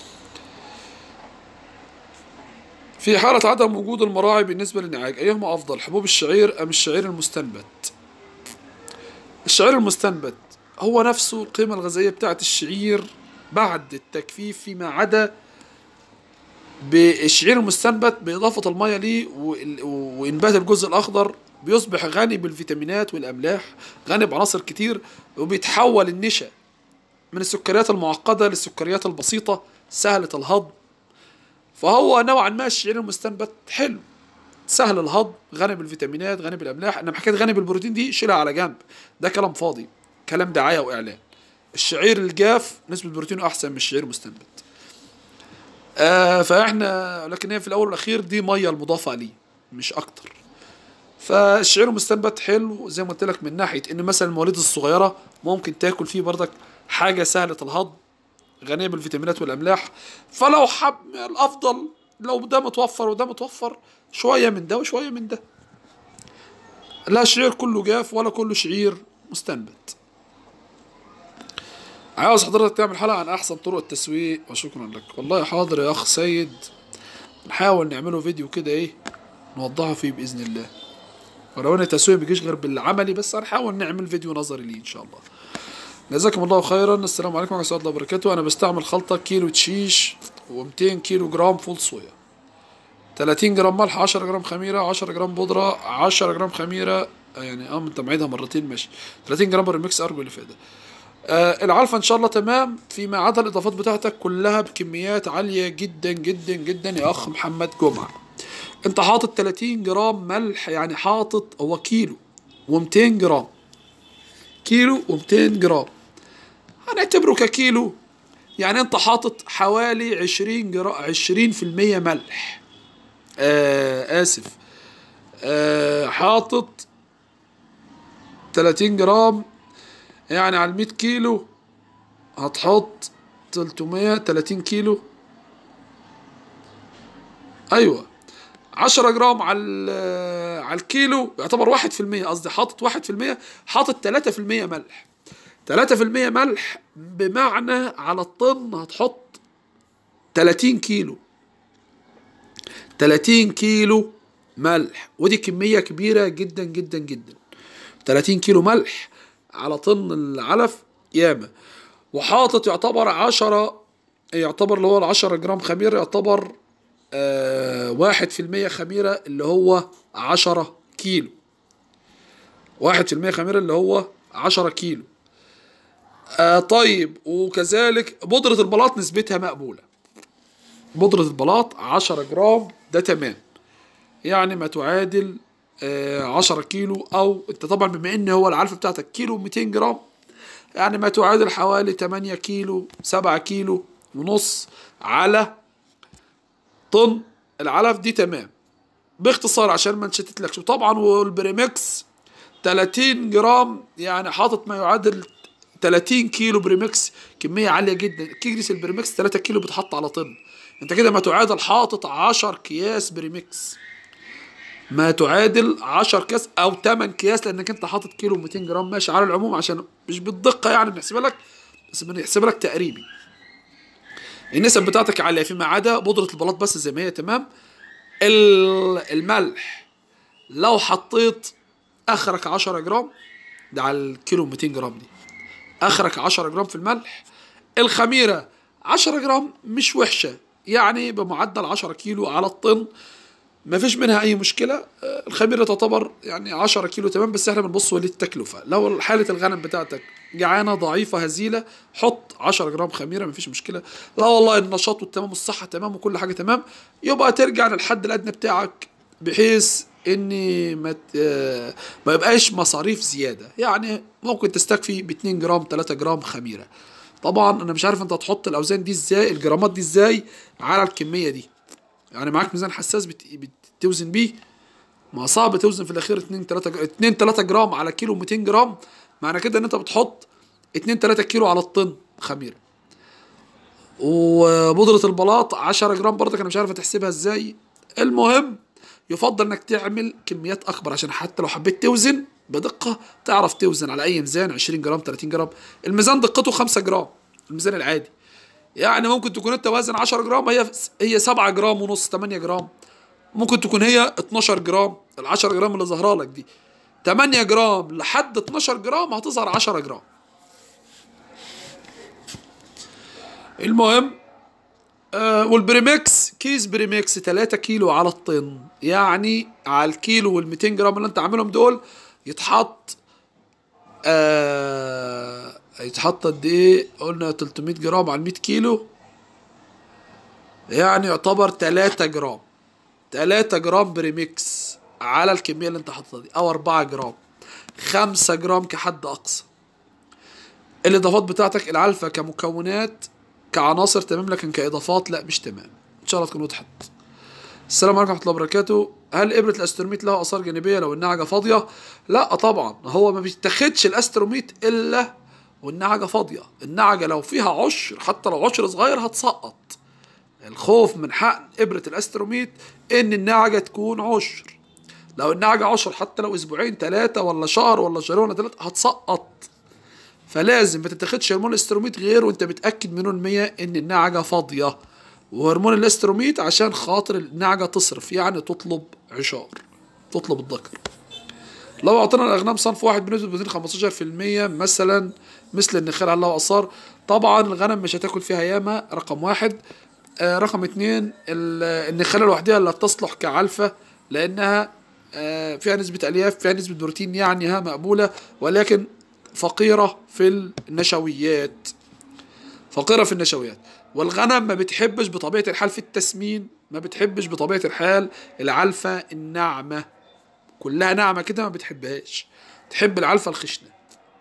في حالة عدم وجود المراعي بالنسبة للنعاج أيهما أفضل حبوب الشعير أم الشعير المستنبت الشعير المستنبت هو نفسه القيمة الغذائية بتاعت الشعير بعد التجفيف فيما عدا بالشعير المستنبت بإضافة المية ليه وال- وإنبات الجزء الأخضر بيصبح غني بالفيتامينات والأملاح غني بعناصر كتير وبيتحول النشا من السكريات المعقدة للسكريات البسيطة سهلة الهضم فهو نوعا ما الشعير المستنبت حلو سهل الهضم غني بالفيتامينات غني بالاملاح انما حكايه غني بالبروتين دي شيلها على جنب ده كلام فاضي كلام دعايه واعلان الشعير الجاف نسبه بروتينه احسن من الشعير المستنبت آه فاحنا لكن هي في الاول والاخير دي ميه المضافه ليه مش اكتر فالشعير المستنبت حلو زي ما قلت لك من ناحيه ان مثلا المواليد الصغيره ممكن تاكل فيه بردك حاجه سهله الهضم غنيه بالفيتامينات والاملاح فلو حب الافضل لو ده متوفر وده متوفر شويه من ده وشويه من ده لا شعير كله جاف ولا كله شعير مستنبت عاوز حضرتك تعمل حلقة عن أحسن طرق التسويق وشكرا لك والله حاضر يا أخ سيد نحاول نعمله فيديو كده إيه نوضحه فيه بإذن الله ولو إن التسويق بيجيش غير بالعملي بس هنحاول نعمل فيديو نظري ليه إن شاء الله جزاكم الله خيرا السلام عليكم ورحمة الله وبركاته أنا بستعمل خلطة كيلو تشيش و200 كيلو جرام فول صويا 30 جرام ملح 10 جرام خميرة 10 جرام بودرة 10 جرام خميرة آه يعني اه انت معيدها مرتين ماشي 30 جرام بريمكس ارجو الافادة آه العلفة ان شاء الله تمام فيما عدا الاضافات بتاعتك كلها بكميات عالية جدا جدا جدا يا اخ محمد جمعة انت حاطط 30 جرام ملح يعني حاطط هو كيلو و200 جرام كيلو و200 جرام هنعتبره ككيلو يعني انت حاطط حوالي 20 جرام 20% ملح آه آسف آه حاطط 30 جرام يعني على 100 كيلو هتحط 330 كيلو أيوة 10 جرام على ال- على الكيلو يعتبر 1% قصدي حاطط 1% حاطط 3% ملح 3% ملح بمعنى على الطن هتحط 30 كيلو 30 كيلو ملح ودي كمية كبيرة جدا جدا جدا 30 كيلو ملح على طن العلف ياما وحاطط يعتبر 10 يعتبر اللي هو ال 10 جرام خميرة يعتبر آه واحد في المية خميرة اللي هو 10 كيلو واحد في المية خميرة اللي هو 10 كيلو آه طيب وكذلك بودرة البلاط نسبتها مقبولة بودرة البلاط 10 جرام ده تمام يعني ما تعادل آه 10 كيلو او انت طبعا بما ان هو العلفة بتاعتك كيلو 200 جرام يعني ما تعادل حوالي 8 كيلو 7 كيلو ونص على طن العلف دي تمام باختصار عشان ما نشتتلكش وطبعا والبريمكس 30 جرام يعني حاطط ما يعادل 30 كيلو بريمكس كمية عالية جدا كيس البريمكس 3 كيلو بتحط على طن انت كده ما تعادل حاطط 10 اكياس بريمكس ما تعادل 10 اكياس او 8 اكياس لانك انت حاطط كيلو 200 جرام ماشي على العموم عشان مش بالدقة يعني بنحسبها لك بس بنحسبها لك تقريبي النسب بتاعتك عالية فيما عدا بودرة البلاط بس زي ما هي تمام ال- الملح لو حطيت اخرك 10 جرام ده على الكيلو 200 جرام دي اخرك 10 جرام في الملح الخميره 10 جرام مش وحشه يعني بمعدل 10 كيلو على الطن ما فيش منها اي مشكله آه، الخميره تعتبر يعني 10 كيلو تمام بس احنا بنبص للتكلفه لو حاله الغنم بتاعتك جعانه ضعيفه هزيله حط 10 جرام خميره ما فيش مشكله لا والله النشاط والتمام والصحه تمام وكل حاجه تمام يبقى ترجع للحد الادنى بتاعك بحيث ان ما ت- آه، ما يبقاش مصاريف زياده يعني ممكن تستكفي ب 2 جرام 3 جرام خميره طبعا انا مش عارف انت هتحط الاوزان دي ازاي الجرامات دي ازاي على الكميه دي يعني معاك ميزان حساس بت- بتوزن بيه ما صعب توزن في الاخير 2 3 2 3 جرام على كيلو 200 جرام معنى كده ان انت بتحط 2 3 كيلو على الطن خميره وبودرة البلاط 10 جرام برضك انا مش عارف تحسبها ازاي المهم يفضل انك تعمل كميات اكبر عشان حتى لو حبيت توزن بدقة تعرف توزن على اي ميزان 20 جرام 30 جرام الميزان دقته 5 جرام الميزان العادي يعني ممكن تكون انت وزن 10 جرام هي هي 7 جرام ونص 8 جرام ممكن تكون هي 12 جرام ال 10 جرام اللي ظاهره لك دي 8 جرام لحد 12 جرام هتظهر 10 جرام المهم آه والبريمكس كيس بريمكس 3 كيلو على الطن يعني على الكيلو وال 200 جرام اللي انت عاملهم دول يتحط آه يتحط قد ايه قلنا 300 جرام على 100 كيلو يعني يعتبر 3 جرام 3 جرام بريمكس على الكمية اللي انت حاططها دي او 4 جرام 5 جرام كحد اقصى الاضافات بتاعتك العلفة كمكونات كعناصر تمام لكن كاضافات لا مش تمام ان شاء الله تكون وضحت السلام عليكم ورحمه الله وبركاته هل ابره الاستروميت لها اثار جانبيه لو النعجه فاضيه لا طبعا هو ما بيتاخدش الاستروميت الا والنعجه فاضيه النعجه لو فيها عشر حتى لو عشر صغير هتسقط الخوف من حقن ابره الاستروميت ان النعجه تكون عشر لو النعجه عشر حتى لو اسبوعين ثلاثه ولا شهر ولا شهرين ولا ثلاثه هتسقط فلازم ما تتاخدش هرمون الاستروميت غير وانت متاكد منه المية ان النعجه فاضيه وهرمون الاستروميت عشان خاطر النعجه تصرف يعني تطلب عشار تطلب الذكر لو اعطينا الاغنام صنف واحد بنسبه بروتين 15% مثلا مثل النخيل على الله واثار طبعا الغنم مش هتاكل فيها ياما رقم واحد آه رقم اتنين ال- النخاله لوحدها لا تصلح كعلفه لانها آه فيها نسبه الياف فيها نسبه بروتين يعني ها مقبوله ولكن فقيره في النشويات فقيرة في النشويات والغنم ما بتحبش بطبيعة الحال في التسمين ما بتحبش بطبيعة الحال العلفة الناعمة كلها ناعمة كده ما بتحبهاش تحب العلفة الخشنة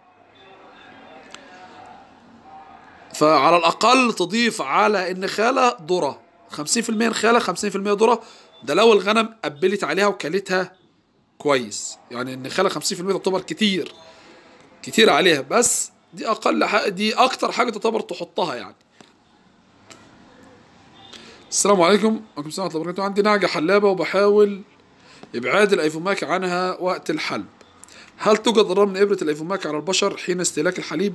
فعلى الأقل تضيف على النخالة ذرة 50% نخالة 50% ذرة ده لو الغنم قبلت عليها وكلتها كويس يعني النخالة 50% تعتبر كتير كتير عليها بس دي اقل حاجة دي اكتر حاجه تعتبر تحطها يعني السلام عليكم وعليكم السلام ورحمه الله وبركاته عندي نعجه حلابه وبحاول ابعاد الايفوماك عنها وقت الحلب هل توجد ضرر من ابره الايفوماك على البشر حين استهلاك الحليب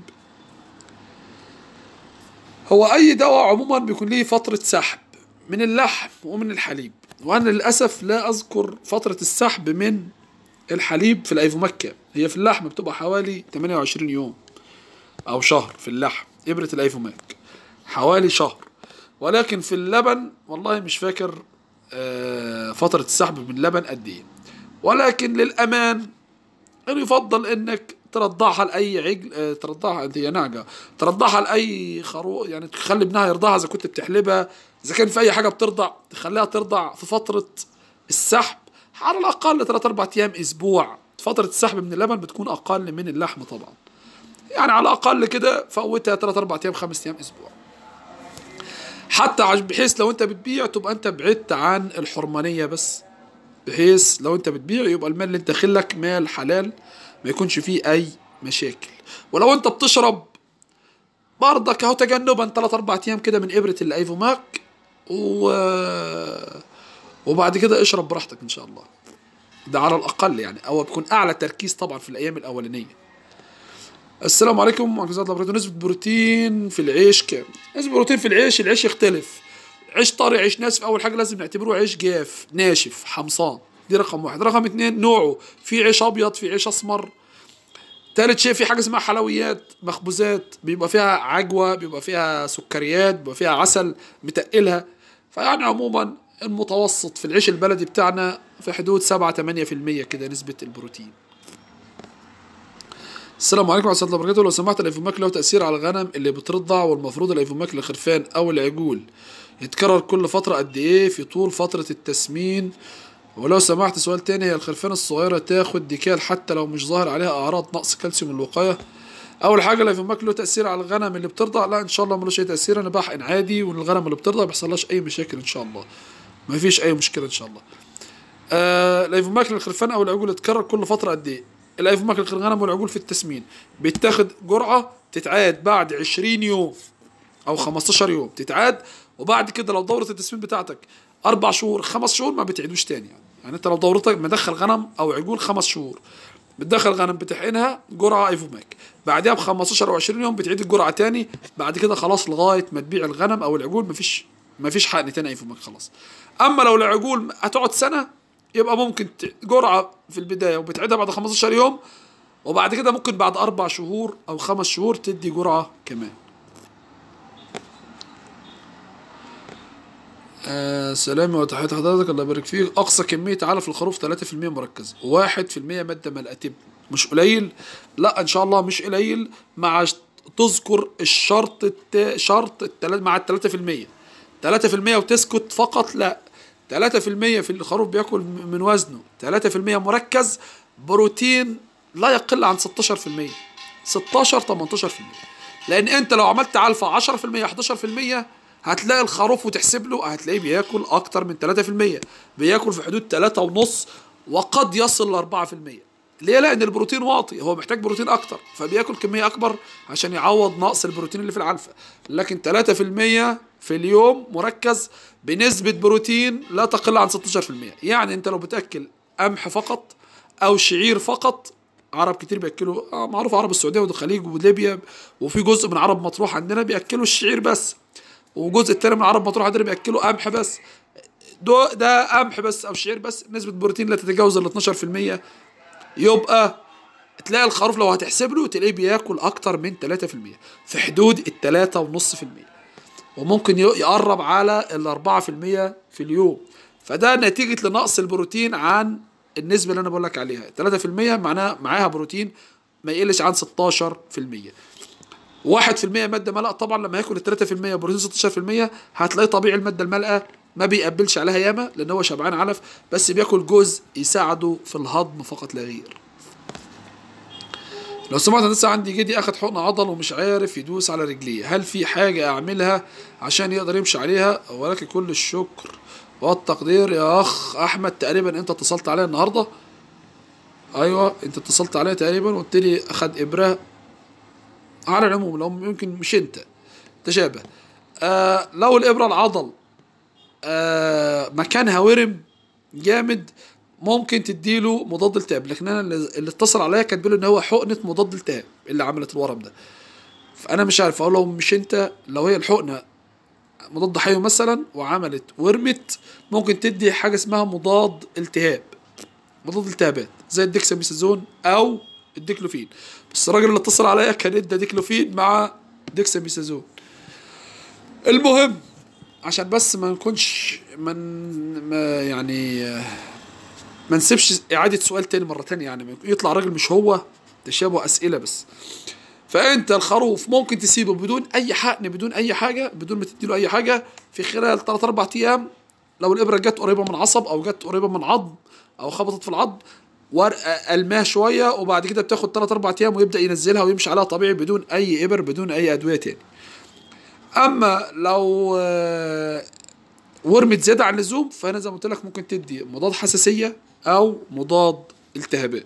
هو اي دواء عموما بيكون ليه فتره سحب من اللحم ومن الحليب وانا للاسف لا اذكر فتره السحب من الحليب في الايفوماك كام هي في اللحم بتبقى حوالي 28 يوم او شهر في اللحم ابره الايفوماك حوالي شهر ولكن في اللبن والله مش فاكر آه، فتره السحب من اللبن قد ايه ولكن للامان يفضل انك ترضعها لاي عجل آه، ترضعها انت هي نعجه ترضعها لاي خروف يعني تخلي ابنها يرضعها اذا كنت بتحلبها اذا كان في اي حاجه بترضع تخليها ترضع في فتره السحب على الاقل 3 4 ايام اسبوع فتره السحب من اللبن بتكون اقل من اللحم طبعا يعني على الاقل كده فوتها 3 4 ايام 5 ايام اسبوع حتى عش- بحيث لو انت بتبيع تبقى انت بعدت عن الحرمانيه بس بحيث لو انت بتبيع يبقى المال اللي انت داخلك مال حلال ما يكونش فيه اي مشاكل ولو انت بتشرب برضك اهو تجنبا 3 4 ايام كده من ابره الايفوماك و وبعد كده اشرب براحتك ان شاء الله ده على الاقل يعني او بيكون اعلى تركيز طبعا في الايام الاولانيه السلام عليكم ورحمه الله وبركاته نسبه بروتين في العيش كام نسبه بروتين في العيش العيش يختلف عيش طري عيش ناشف اول حاجه لازم نعتبره عيش جاف ناشف حمصان دي رقم واحد رقم اتنين نوعه في عيش ابيض في عيش اسمر تالت شيء في حاجه اسمها حلويات مخبوزات بيبقى فيها عجوه بيبقى فيها سكريات بيبقى فيها عسل متقلها فيعني عموما المتوسط في العيش البلدي بتاعنا في حدود 7 8% كده نسبه البروتين السلام عليكم ورحمه الله وبركاته لو سمحت الايفوماك له تاثير على الغنم اللي بترضع والمفروض الايفوماك للخرفان او العجول يتكرر كل فتره قد ايه في طول فتره التسمين ولو سمحت سؤال تاني هي الخرفان الصغيره تاخد ديكال حتى لو مش ظاهر عليها اعراض نقص كالسيوم الوقايه اول حاجه الايفوماك له تاثير على الغنم اللي بترضع لا ان شاء الله ملوش اي تاثير انا بحقن عادي والغنم اللي بترضع بيحصلهاش اي مشاكل ان شاء الله ما فيش اي مشكله ان شاء الله آه الايفوماك للخرفان او العجول يتكرر كل فتره قد ايه الايفوماك للغنم والعجول في التسمين بيتاخد جرعه تتعاد بعد 20 يوم او 15 يوم تتعاد وبعد كده لو دوره التسمين بتاعتك اربع شهور خمس شهور ما بتعيدوش تاني يعني يعني انت لو دورتك مدخل غنم او عجول خمس شهور بتدخل غنم بتحقنها جرعه ايفوماك بعدها ب 15 او 20 يوم بتعيد الجرعه تاني بعد كده خلاص لغايه ما تبيع الغنم او العجول مفيش مفيش حقن تاني ايفوماك خلاص اما لو العجول هتقعد سنه يبقى ممكن ت- جرعه في البدايه وبتعيدها بعد 15 يوم وبعد كده ممكن بعد اربع شهور او خمس شهور تدي جرعه كمان آه سلامي وتحية حضرتك الله يبارك فيك أقصى كمية علف الخروف 3% مركز 1% مادة ملأ تبن مش قليل لا إن شاء الله مش قليل مع ش- تذكر الشرط الت... شرط التل... مع ال 3% 3% وتسكت فقط لا 3% في الخروف بياكل م- من وزنه 3% مركز بروتين لا يقل عن 16% 16 18% لان انت لو عملت علفة 10% 11% هتلاقي الخروف وتحسب له هتلاقيه بياكل اكتر من 3% بياكل في حدود 3 ونص وقد يصل ل 4% ليه لان البروتين واطي هو محتاج بروتين اكتر فبياكل كميه اكبر عشان يعوض نقص البروتين اللي في العلفه لكن 3% في اليوم مركز بنسبه بروتين لا تقل عن 16% يعني انت لو بتاكل قمح فقط او شعير فقط عرب كتير بياكلوا آه معروف عرب السعوديه والخليج وليبيا وفي جزء من عرب مطروح عندنا بياكلوا الشعير بس وجزء التاني من عرب مطروح عندنا بياكلوا قمح بس ده ده قمح بس او شعير بس نسبه بروتين لا تتجاوز ال 12% يبقى تلاقي الخروف لو هتحسب له تلاقيه بياكل اكتر من 3% في حدود ال 3.5% وممكن ي- يقرب على ال 4% في اليوم فده نتيجة لنقص البروتين عن النسبة اللي أنا بقول لك عليها 3% معناها معاها بروتين ما يقلش عن 16% 1% مادة ملأ طبعا لما ياكل ال 3% بروتين 16% هتلاقي طبيعي المادة الملأة ما بيقبلش عليها ياما لأن هو شبعان علف بس بياكل جزء يساعده في الهضم فقط لا غير لو سمعت لسه عندي جدي اخد حقن عضل ومش عارف يدوس على رجليه هل في حاجة اعملها عشان يقدر يمشي عليها ولك كل الشكر والتقدير يا اخ احمد تقريبا انت اتصلت عليا النهارده ايوه انت اتصلت عليا تقريبا وقلت لي اخد ابره على العموم لو يمكن مش انت تشابه آه لو الابره العضل آه مكانها ورم جامد ممكن تديله مضاد التهاب لكن انا اللي اللي اتصل عليا كاتب له ان هو حقنه مضاد التهاب اللي عملت الورم ده فانا مش عارف اقول لو مش انت لو هي الحقنه مضاد حيوي مثلا وعملت ورمت ممكن تدي حاجه اسمها مضاد التهاب مضاد التهابات زي الديكساميثازون او الديكلوفين بس الراجل اللي اتصل عليا كان ادى ديكلوفين مع ديكساميثازون المهم عشان بس ما نكونش من ما يعني آه، ما نسيبش اعاده سؤال تاني مره تانية يعني يطلع راجل مش هو تشابه اسئله بس فانت الخروف ممكن تسيبه بدون اي حقن بدون اي حاجه بدون ما تديله اي حاجه في خلال 3 4 ايام لو الابره جت قريبه من عصب او جت قريبه من عظم او خبطت في العظم ورقه الماه شويه وبعد كده بتاخد 3 4 ايام ويبدا ينزلها ويمشي عليها طبيعي بدون اي ابر بدون اي ادويه تاني اما لو آه، ورمت زياده عن اللزوم فانا زي ما قلت لك ممكن تدي مضاد حساسيه او مضاد التهابات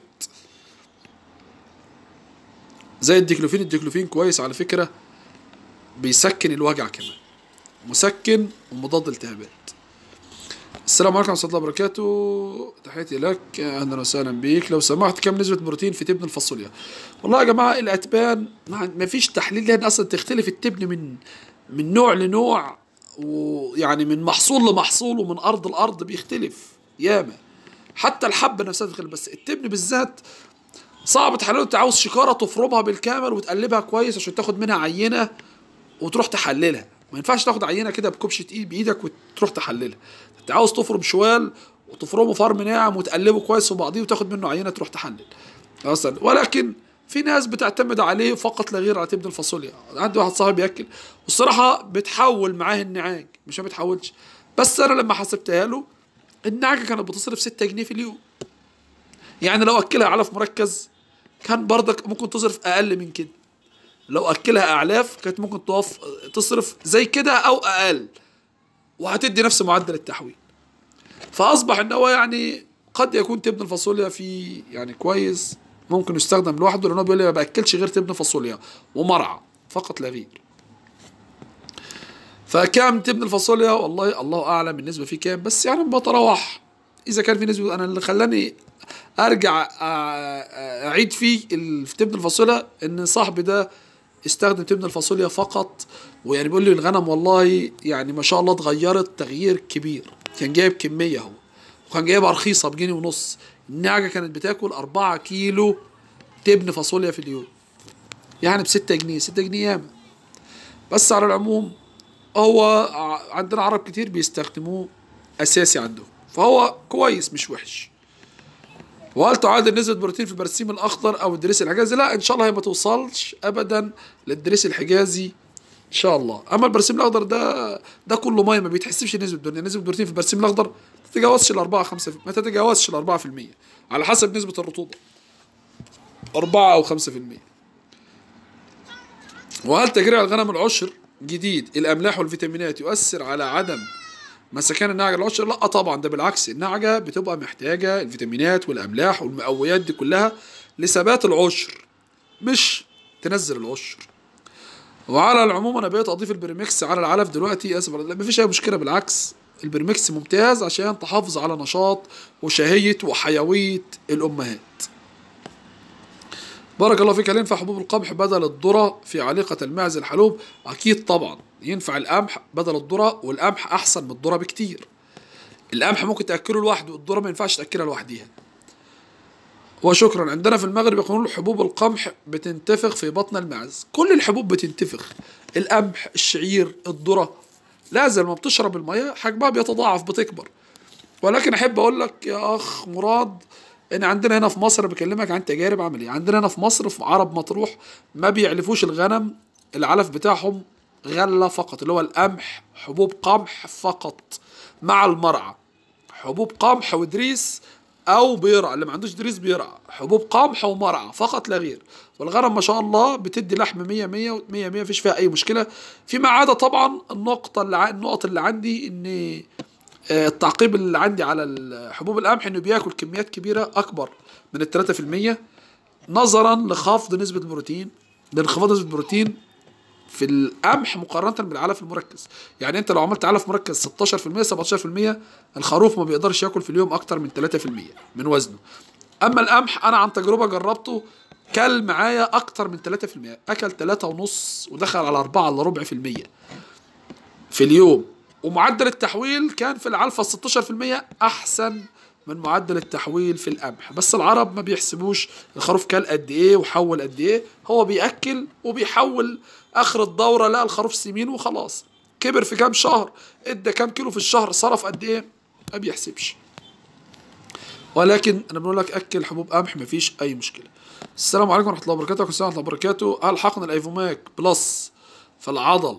زي الديكلوفين الديكلوفين كويس على فكره بيسكن الوجع كمان مسكن ومضاد التهابات السلام عليكم ورحمه الله وبركاته تحياتي لك اهلا وسهلا بيك لو سمحت كم نسبه بروتين في تبن الفاصوليا والله يا جماعه الاتبان ما ما فيش تحليل لان اصلا تختلف التبن من من نوع لنوع ويعني من محصول لمحصول ومن ارض لارض بيختلف ياما حتى الحبه نفسها تتغلب بس التبن بالذات صعب تحلله انت عاوز شكاره تفرمها بالكامل وتقلبها كويس عشان تاخد منها عينه وتروح تحللها ما ينفعش تاخد عينه كده بكبشه ايد بايدك وتروح تحللها انت عاوز تفرم شوال وتفرمه فرم ناعم وتقلبه كويس في بعضيه وتاخد منه عينه تروح تحلل اصلا ولكن في ناس بتعتمد عليه فقط لا غير على تبن الفاصوليا عندي واحد صاحبي بياكل والصراحه بتحول معاه النعاج مش ما بتحولش بس انا لما حسبتها له النعجه كانت بتصرف 6 جنيه في اليوم يعني لو اكلها علف مركز كان برضك ممكن تصرف اقل من كده لو اكلها اعلاف كانت ممكن توف تصرف زي كده او اقل وهتدي نفس معدل التحويل فاصبح ان هو يعني قد يكون تبن الفاصوليا فيه يعني كويس ممكن يستخدم لوحده لانه بيقول لي ما باكلش غير تبن فاصوليا ومرعى فقط لا غير فكام تبن الفاصوليا والله الله اعلم النسبه فيه كام بس يعني بتراوح اذا كان في نسبه انا اللي خلاني ارجع أ- أ- اعيد فيه ال- في تبن الفاصوليا ان صاحبي ده استخدم تبن الفاصوليا فقط ويعني بيقول لي الغنم والله يعني ما شاء الله اتغيرت تغيير كبير كان جايب كميه هو وكان جايبها رخيصه بجنيه ونص النعجه كانت بتاكل أربعة كيلو تبن فاصوليا في اليوم يعني بستة جنيه ستة جنيه ياما بس على العموم هو ع- عندنا عرب كتير بيستخدموه اساسي عندهم فهو كويس مش وحش وهل تعادل نسبة بروتين في البرسيم الأخضر أو الدريس الحجازي؟ لا إن شاء الله هي ما توصلش أبدا للدريس الحجازي إن شاء الله، أما البرسيم الأخضر ده ده كله مية ما بيتحسبش نسبة بروتين، نسبة بروتين في البرسيم الأخضر ما تتجاوزش ال 4 5 ما تتجاوزش ال 4% على حسب نسبة الرطوبة 4 أو 5% وهل تجريع الغنم العشر جديد الأملاح والفيتامينات يؤثر على عدم مسكان النعجة العشر لا طبعا ده بالعكس النعجة بتبقى محتاجة الفيتامينات والأملاح والمقويات دي كلها لثبات العشر مش تنزل العشر وعلى العموم انا بقيت اضيف البريمكس على العلف دلوقتي اسف لا مفيش اي مشكله بالعكس البريمكس ممتاز عشان تحافظ على نشاط وشهيه وحيويه الامهات بارك الله فيك هل ينفع حبوب القمح بدل الذرة في عليقة المعز الحلوب؟ أكيد طبعا ينفع القمح بدل الذرة والقمح أحسن من الذرة بكتير. القمح ممكن تأكله لوحده الذرة ما ينفعش تأكلها لوحديها. وشكرا عندنا في المغرب يقولون حبوب القمح بتنتفخ في بطن المعز كل الحبوب بتنتفخ القمح الشعير الذرة لازم لما بتشرب المياه حجمها بيتضاعف بتكبر ولكن احب اقول لك يا اخ مراد ان عندنا هنا في مصر بكلمك عن تجارب عمليه عندنا هنا في مصر في عرب مطروح ما بيعلفوش الغنم العلف بتاعهم غله فقط اللي هو القمح حبوب قمح فقط مع المرعى حبوب قمح ودريس او بيرع اللي ما عندوش دريس بيرع حبوب قمح ومرعى فقط لا غير والغنم ما شاء الله بتدي لحم 100 100 100 100 مفيش فيها اي مشكله فيما عدا طبعا النقطه اللي ع- النقط اللي عندي ان آه، التعقيب اللي عندي على ال- حبوب القمح انه بياكل كميات كبيره اكبر من ال 3% نظرا لخفض نسبه البروتين لانخفاض نسبه البروتين في القمح مقارنه بالعلف المركز يعني انت لو عملت علف مركز 16% 17% الخروف ما بيقدرش ياكل في اليوم اكتر من 3% من وزنه اما القمح انا عن تجربه جربته كل معايا اكتر من 3% اكل 3 ونص ودخل على 4 الا ربع في المية في اليوم ومعدل التحويل كان في العلفة 16% أحسن من معدل التحويل في القمح بس العرب ما بيحسبوش الخروف كل قد ايه وحول قد ايه هو بيأكل وبيحول اخر الدورة لقى الخروف سمين وخلاص كبر في كام شهر ادى كام كيلو في الشهر صرف قد ايه ما بيحسبش ولكن انا بقول لك اكل حبوب قمح مفيش اي مشكله السلام عليكم ورحمه الله وبركاته كل سنه ورحمه الله وبركاته هل حقن الايفوماك بلس في العضل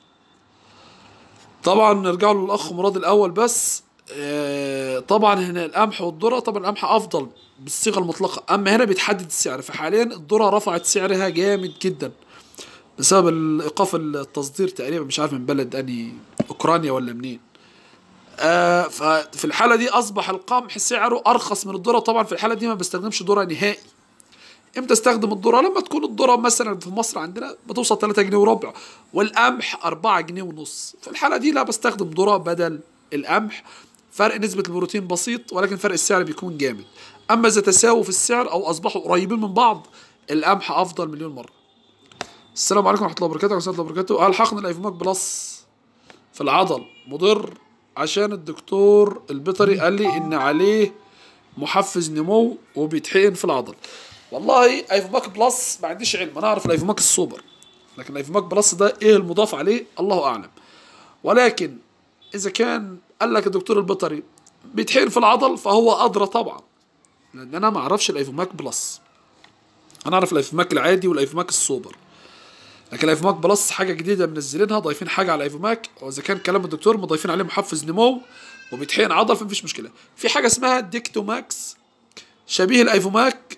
طبعا نرجع له للاخ مراد الاول بس آه، طبعا هنا القمح والذره طبعا القمح افضل بالصيغه المطلقه اما هنا بيتحدد السعر فحاليا الذره رفعت سعرها جامد جدا بسبب ايقاف التصدير تقريبا مش عارف من بلد اني اوكرانيا ولا منين آه ففي الحاله دي اصبح القمح سعره ارخص من الذره طبعا في الحاله دي ما بستخدمش ذره نهائي امتى استخدم الذره لما تكون الذره مثلا في مصر عندنا بتوصل 3 جنيه وربع والقمح 4 جنيه ونص في الحاله دي لا بستخدم ذره بدل القمح فرق نسبه البروتين بسيط ولكن فرق السعر بيكون جامد اما اذا تساووا في السعر او اصبحوا قريبين من بعض القمح افضل مليون مره السلام عليكم ورحمه الله وبركاته ورحمه الله وبركاته هل حقن الايفوماك بلس في العضل مضر عشان الدكتور البيطري قال لي ان عليه محفز نمو وبيتحقن في العضل والله ايفوماك بلس ما عنديش علم انا اعرف الايفوماك السوبر لكن الايفوماك بلس ده ايه المضاف عليه الله اعلم ولكن اذا كان قال لك الدكتور البيطري بيتحقن في العضل فهو ادرى طبعا لان انا ما اعرفش الايفوماك بلس انا اعرف الايفوماك العادي والايفوماك السوبر لكن الايفوماك بلس حاجه جديده منزلينها ضايفين حاجه على الايفوماك واذا كان كلام الدكتور مضيفين عليه محفز نمو وبيتحقن عضل فمفيش مشكله في حاجه اسمها ديكتوماكس شبيه الايفوماك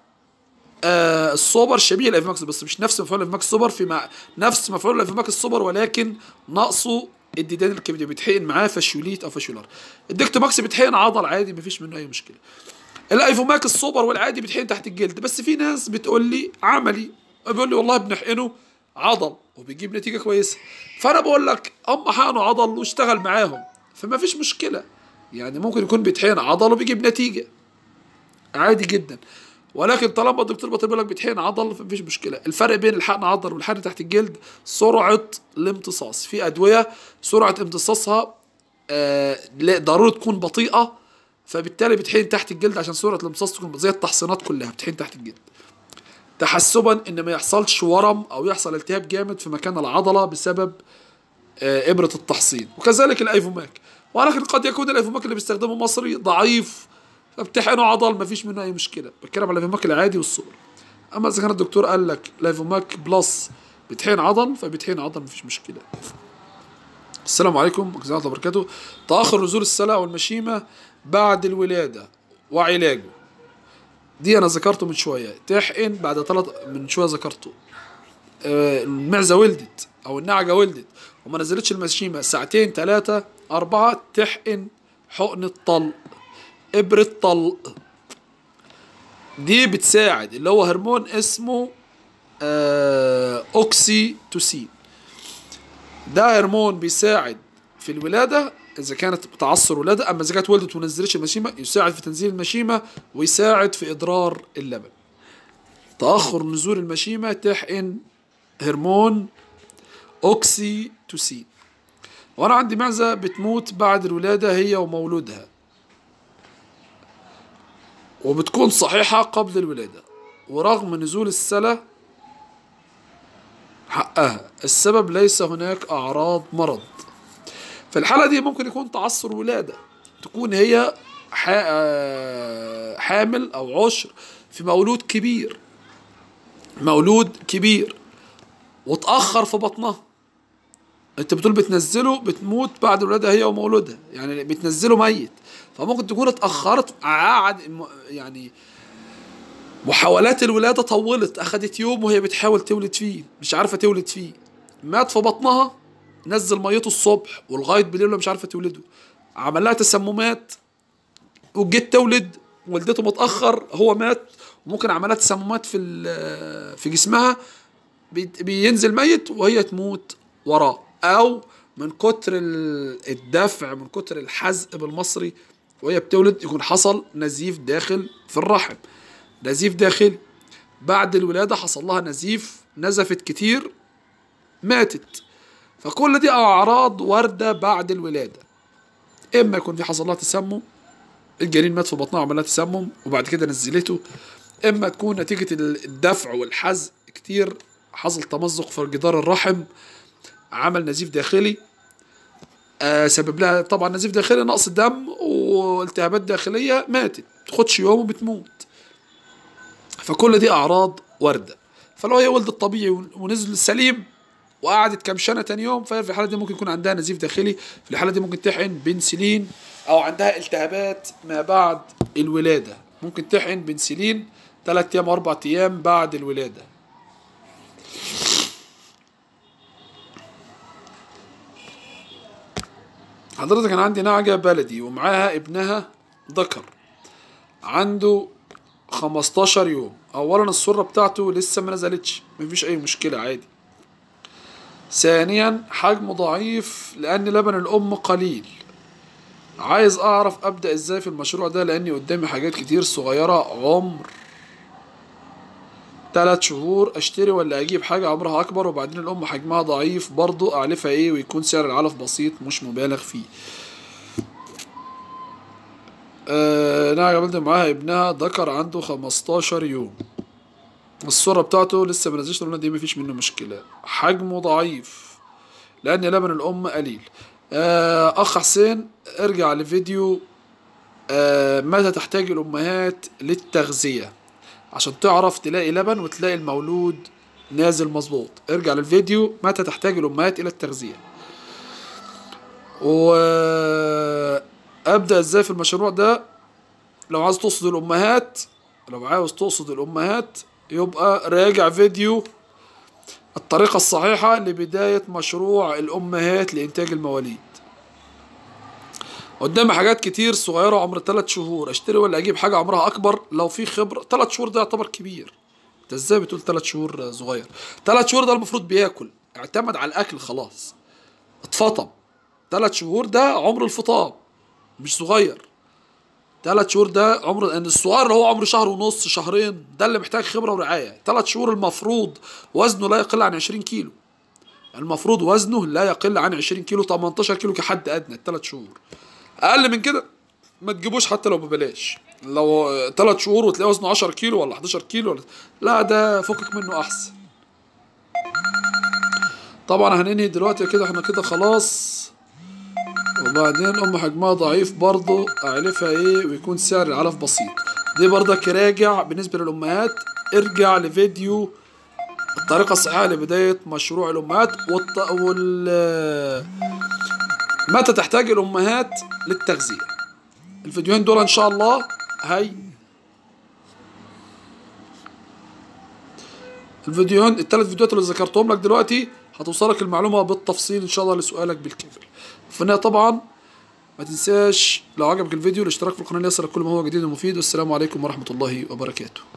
آه السوبر شبيه الايفوماكس بس مش نفس مفعول الايفوماك السوبر في مع نفس مفعول الايفوماك السوبر ولكن ناقصه الديدان الكبدي بيتحقن معاه فاشيوليت او فاشيولار الديكتوماكس بيتحقن عضل عادي مفيش منه اي مشكله الايفوماك السوبر والعادي بيتحقن تحت الجلد بس في ناس بتقول لي عملي بيقول لي والله بنحقنه عضل وبيجيب نتيجه كويسه فانا بقول لك هم حقنوا عضل واشتغل معاهم فما فيش مشكله يعني ممكن يكون بيتحقن عضل وبيجيب نتيجه عادي جدا ولكن طالما الدكتور بطل بيقول لك بيتحقن عضل فمفيش مشكله الفرق بين الحقن عضل والحقن تحت الجلد سرعه الامتصاص في ادويه سرعه امتصاصها آه لا- ضروري تكون بطيئه فبالتالي بتحقن تحت الجلد عشان سرعه الامتصاص تكون زي التحصينات كلها بتحقن تحت الجلد تحسبا ان ما يحصلش ورم او يحصل التهاب جامد في مكان العضله بسبب آه، ابره التحصين وكذلك الايفوماك ولكن قد يكون الايفوماك اللي بيستخدمه مصري ضعيف فبتحقنه عضل ما فيش منه اي مشكله بتكلم على الايفوماك العادي والصور اما اذا كان الدكتور قال لك الايفوماك بلس بتحقن عضل فبتحقن عضل ما فيش مشكله السلام عليكم ورحمه الله وبركاته تاخر نزول السلع والمشيمه بعد الولاده وعلاجه دي انا ذكرته من شويه تحقن بعد ثلاث من شويه ذكرته آه، المعزه ولدت او النعجه ولدت وما نزلتش المشيمه ساعتين ثلاثه اربعه تحقن حقن الطلق ابره طلق دي بتساعد اللي هو هرمون اسمه آه، اوكسيتوسين ده هرمون بيساعد في الولاده اذا كانت بتعصر ولاده اما اذا كانت ولدت وما نزلتش المشيمه يساعد في تنزيل المشيمه ويساعد في اضرار اللبن تاخر نزول المشيمه تحقن هرمون اوكسيتوسين وانا عندي معزه بتموت بعد الولاده هي ومولودها وبتكون صحيحه قبل الولاده ورغم نزول السله حقها السبب ليس هناك اعراض مرض في الحاله دي ممكن يكون تعثر ولاده تكون هي حا- آه، حامل او عشر في مولود كبير مولود كبير وتأخر في بطنها انت بتقول بتنزله بتموت بعد ولادها هي ومولودها يعني بتنزله ميت فممكن تكون اتأخرت قعد م- يعني محاولات الولادة طولت أخدت يوم وهي بتحاول تولد فيه مش عارفة تولد فيه مات في بطنها نزل ميته الصبح ولغاية بالليل وهي مش عارفة تولده عمل لها تسممات وجيت تولد ولدته متأخر هو مات وممكن عملها تسممات في ال- في جسمها بي- بينزل ميت وهي تموت وراه او من كتر ال- الدفع من كتر الحزق بالمصري وهي بتولد يكون حصل نزيف داخل في الرحم نزيف داخلي بعد الولادة حصل لها نزيف نزفت كتير ماتت فكل دي أعراض واردة بعد الولادة إما يكون في حصل لها تسمم الجنين مات في بطنها وعمل لها تسمم وبعد كده نزلته إما تكون نتيجة الدفع والحزق كتير حصل تمزق في جدار الرحم عمل نزيف داخلي آه سبب لها طبعا نزيف داخلي نقص دم والتهابات داخلية ماتت تاخدش يوم وبتموت فكل دي أعراض واردة فلو هي ولدت طبيعي ونزل سليم وقعدت كام سنة تاني يوم فهي في الحالة دي ممكن يكون عندها نزيف داخلي في الحالة دي ممكن تحقن بنسلين أو عندها التهابات ما بعد الولادة ممكن تحقن بنسلين ثلاث أيام أربع أيام بعد الولادة حضرتك أنا عندي نعجة بلدي ومعاها ابنها ذكر عنده 15 يوم اولا السرة بتاعته لسه ما نزلتش مفيش اي مشكلة عادي ثانيا حجمه ضعيف لان لبن الام قليل عايز اعرف ابدا ازاي في المشروع ده لاني قدامي حاجات كتير صغيرة عمر تلات شهور اشتري ولا اجيب حاجة عمرها اكبر وبعدين الام حجمها ضعيف برضو اعلفها ايه ويكون سعر العلف بسيط مش مبالغ فيه آه نعجة بلد معاها ابنها ذكر عنده 15 يوم الصورة بتاعته لسه ما نزلش دي مفيش منه مشكلة حجمه ضعيف لأن لبن الأم قليل آه أخ حسين ارجع لفيديو آه متى تحتاج الأمهات للتغذية عشان تعرف تلاقي لبن وتلاقي المولود نازل مظبوط ارجع للفيديو متى تحتاج الأمهات إلى التغذية وأبدأ إزاي في المشروع ده لو عايز تقصد الأمهات لو عاوز تقصد الأمهات يبقى راجع فيديو الطريقة الصحيحة لبداية مشروع الأمهات لإنتاج المواليد قدامي حاجات كتير صغيرة عمر 3 شهور اشتري ولا اجيب حاجة عمرها اكبر لو في خبرة 3 شهور ده يعتبر كبير انت ازاي بتقول 3 شهور صغير 3 شهور ده المفروض بياكل اعتمد على الاكل خلاص اتفطم 3 شهور ده عمر الفطام مش صغير 3 شهور ده عمر ان الصغير اللي هو عمره شهر ونص شهرين ده اللي محتاج خبرة ورعاية 3 شهور المفروض وزنه لا يقل عن 20 كيلو المفروض وزنه لا يقل عن 20 كيلو 18 كيلو كحد ادنى 3 شهور اقل من كده ما تجيبوش حتى لو ببلاش لو 3 شهور وتلاقي وزنه 10 كيلو ولا 11 كيلو ولا لا ده فكك منه احسن طبعا هننهي دلوقتي كده احنا كده خلاص وبعدين ام حجمها ضعيف برضه اعلفها ايه ويكون سعر العلف بسيط دي برضك راجع بالنسبه للامهات ارجع لفيديو الطريقه الصحيحه لبدايه مشروع الامهات والط... وال متى تحتاج الامهات للتغذيه الفيديوهين دول ان شاء الله هي الفيديوهين الثلاث فيديوهات اللي ذكرتهم لك دلوقتي هتوصلك المعلومه بالتفصيل ان شاء الله لسؤالك بالكامل في النهايه طبعا ما تنساش لو عجبك الفيديو الاشتراك في القناه ليصلك كل ما هو جديد ومفيد والسلام عليكم ورحمه الله وبركاته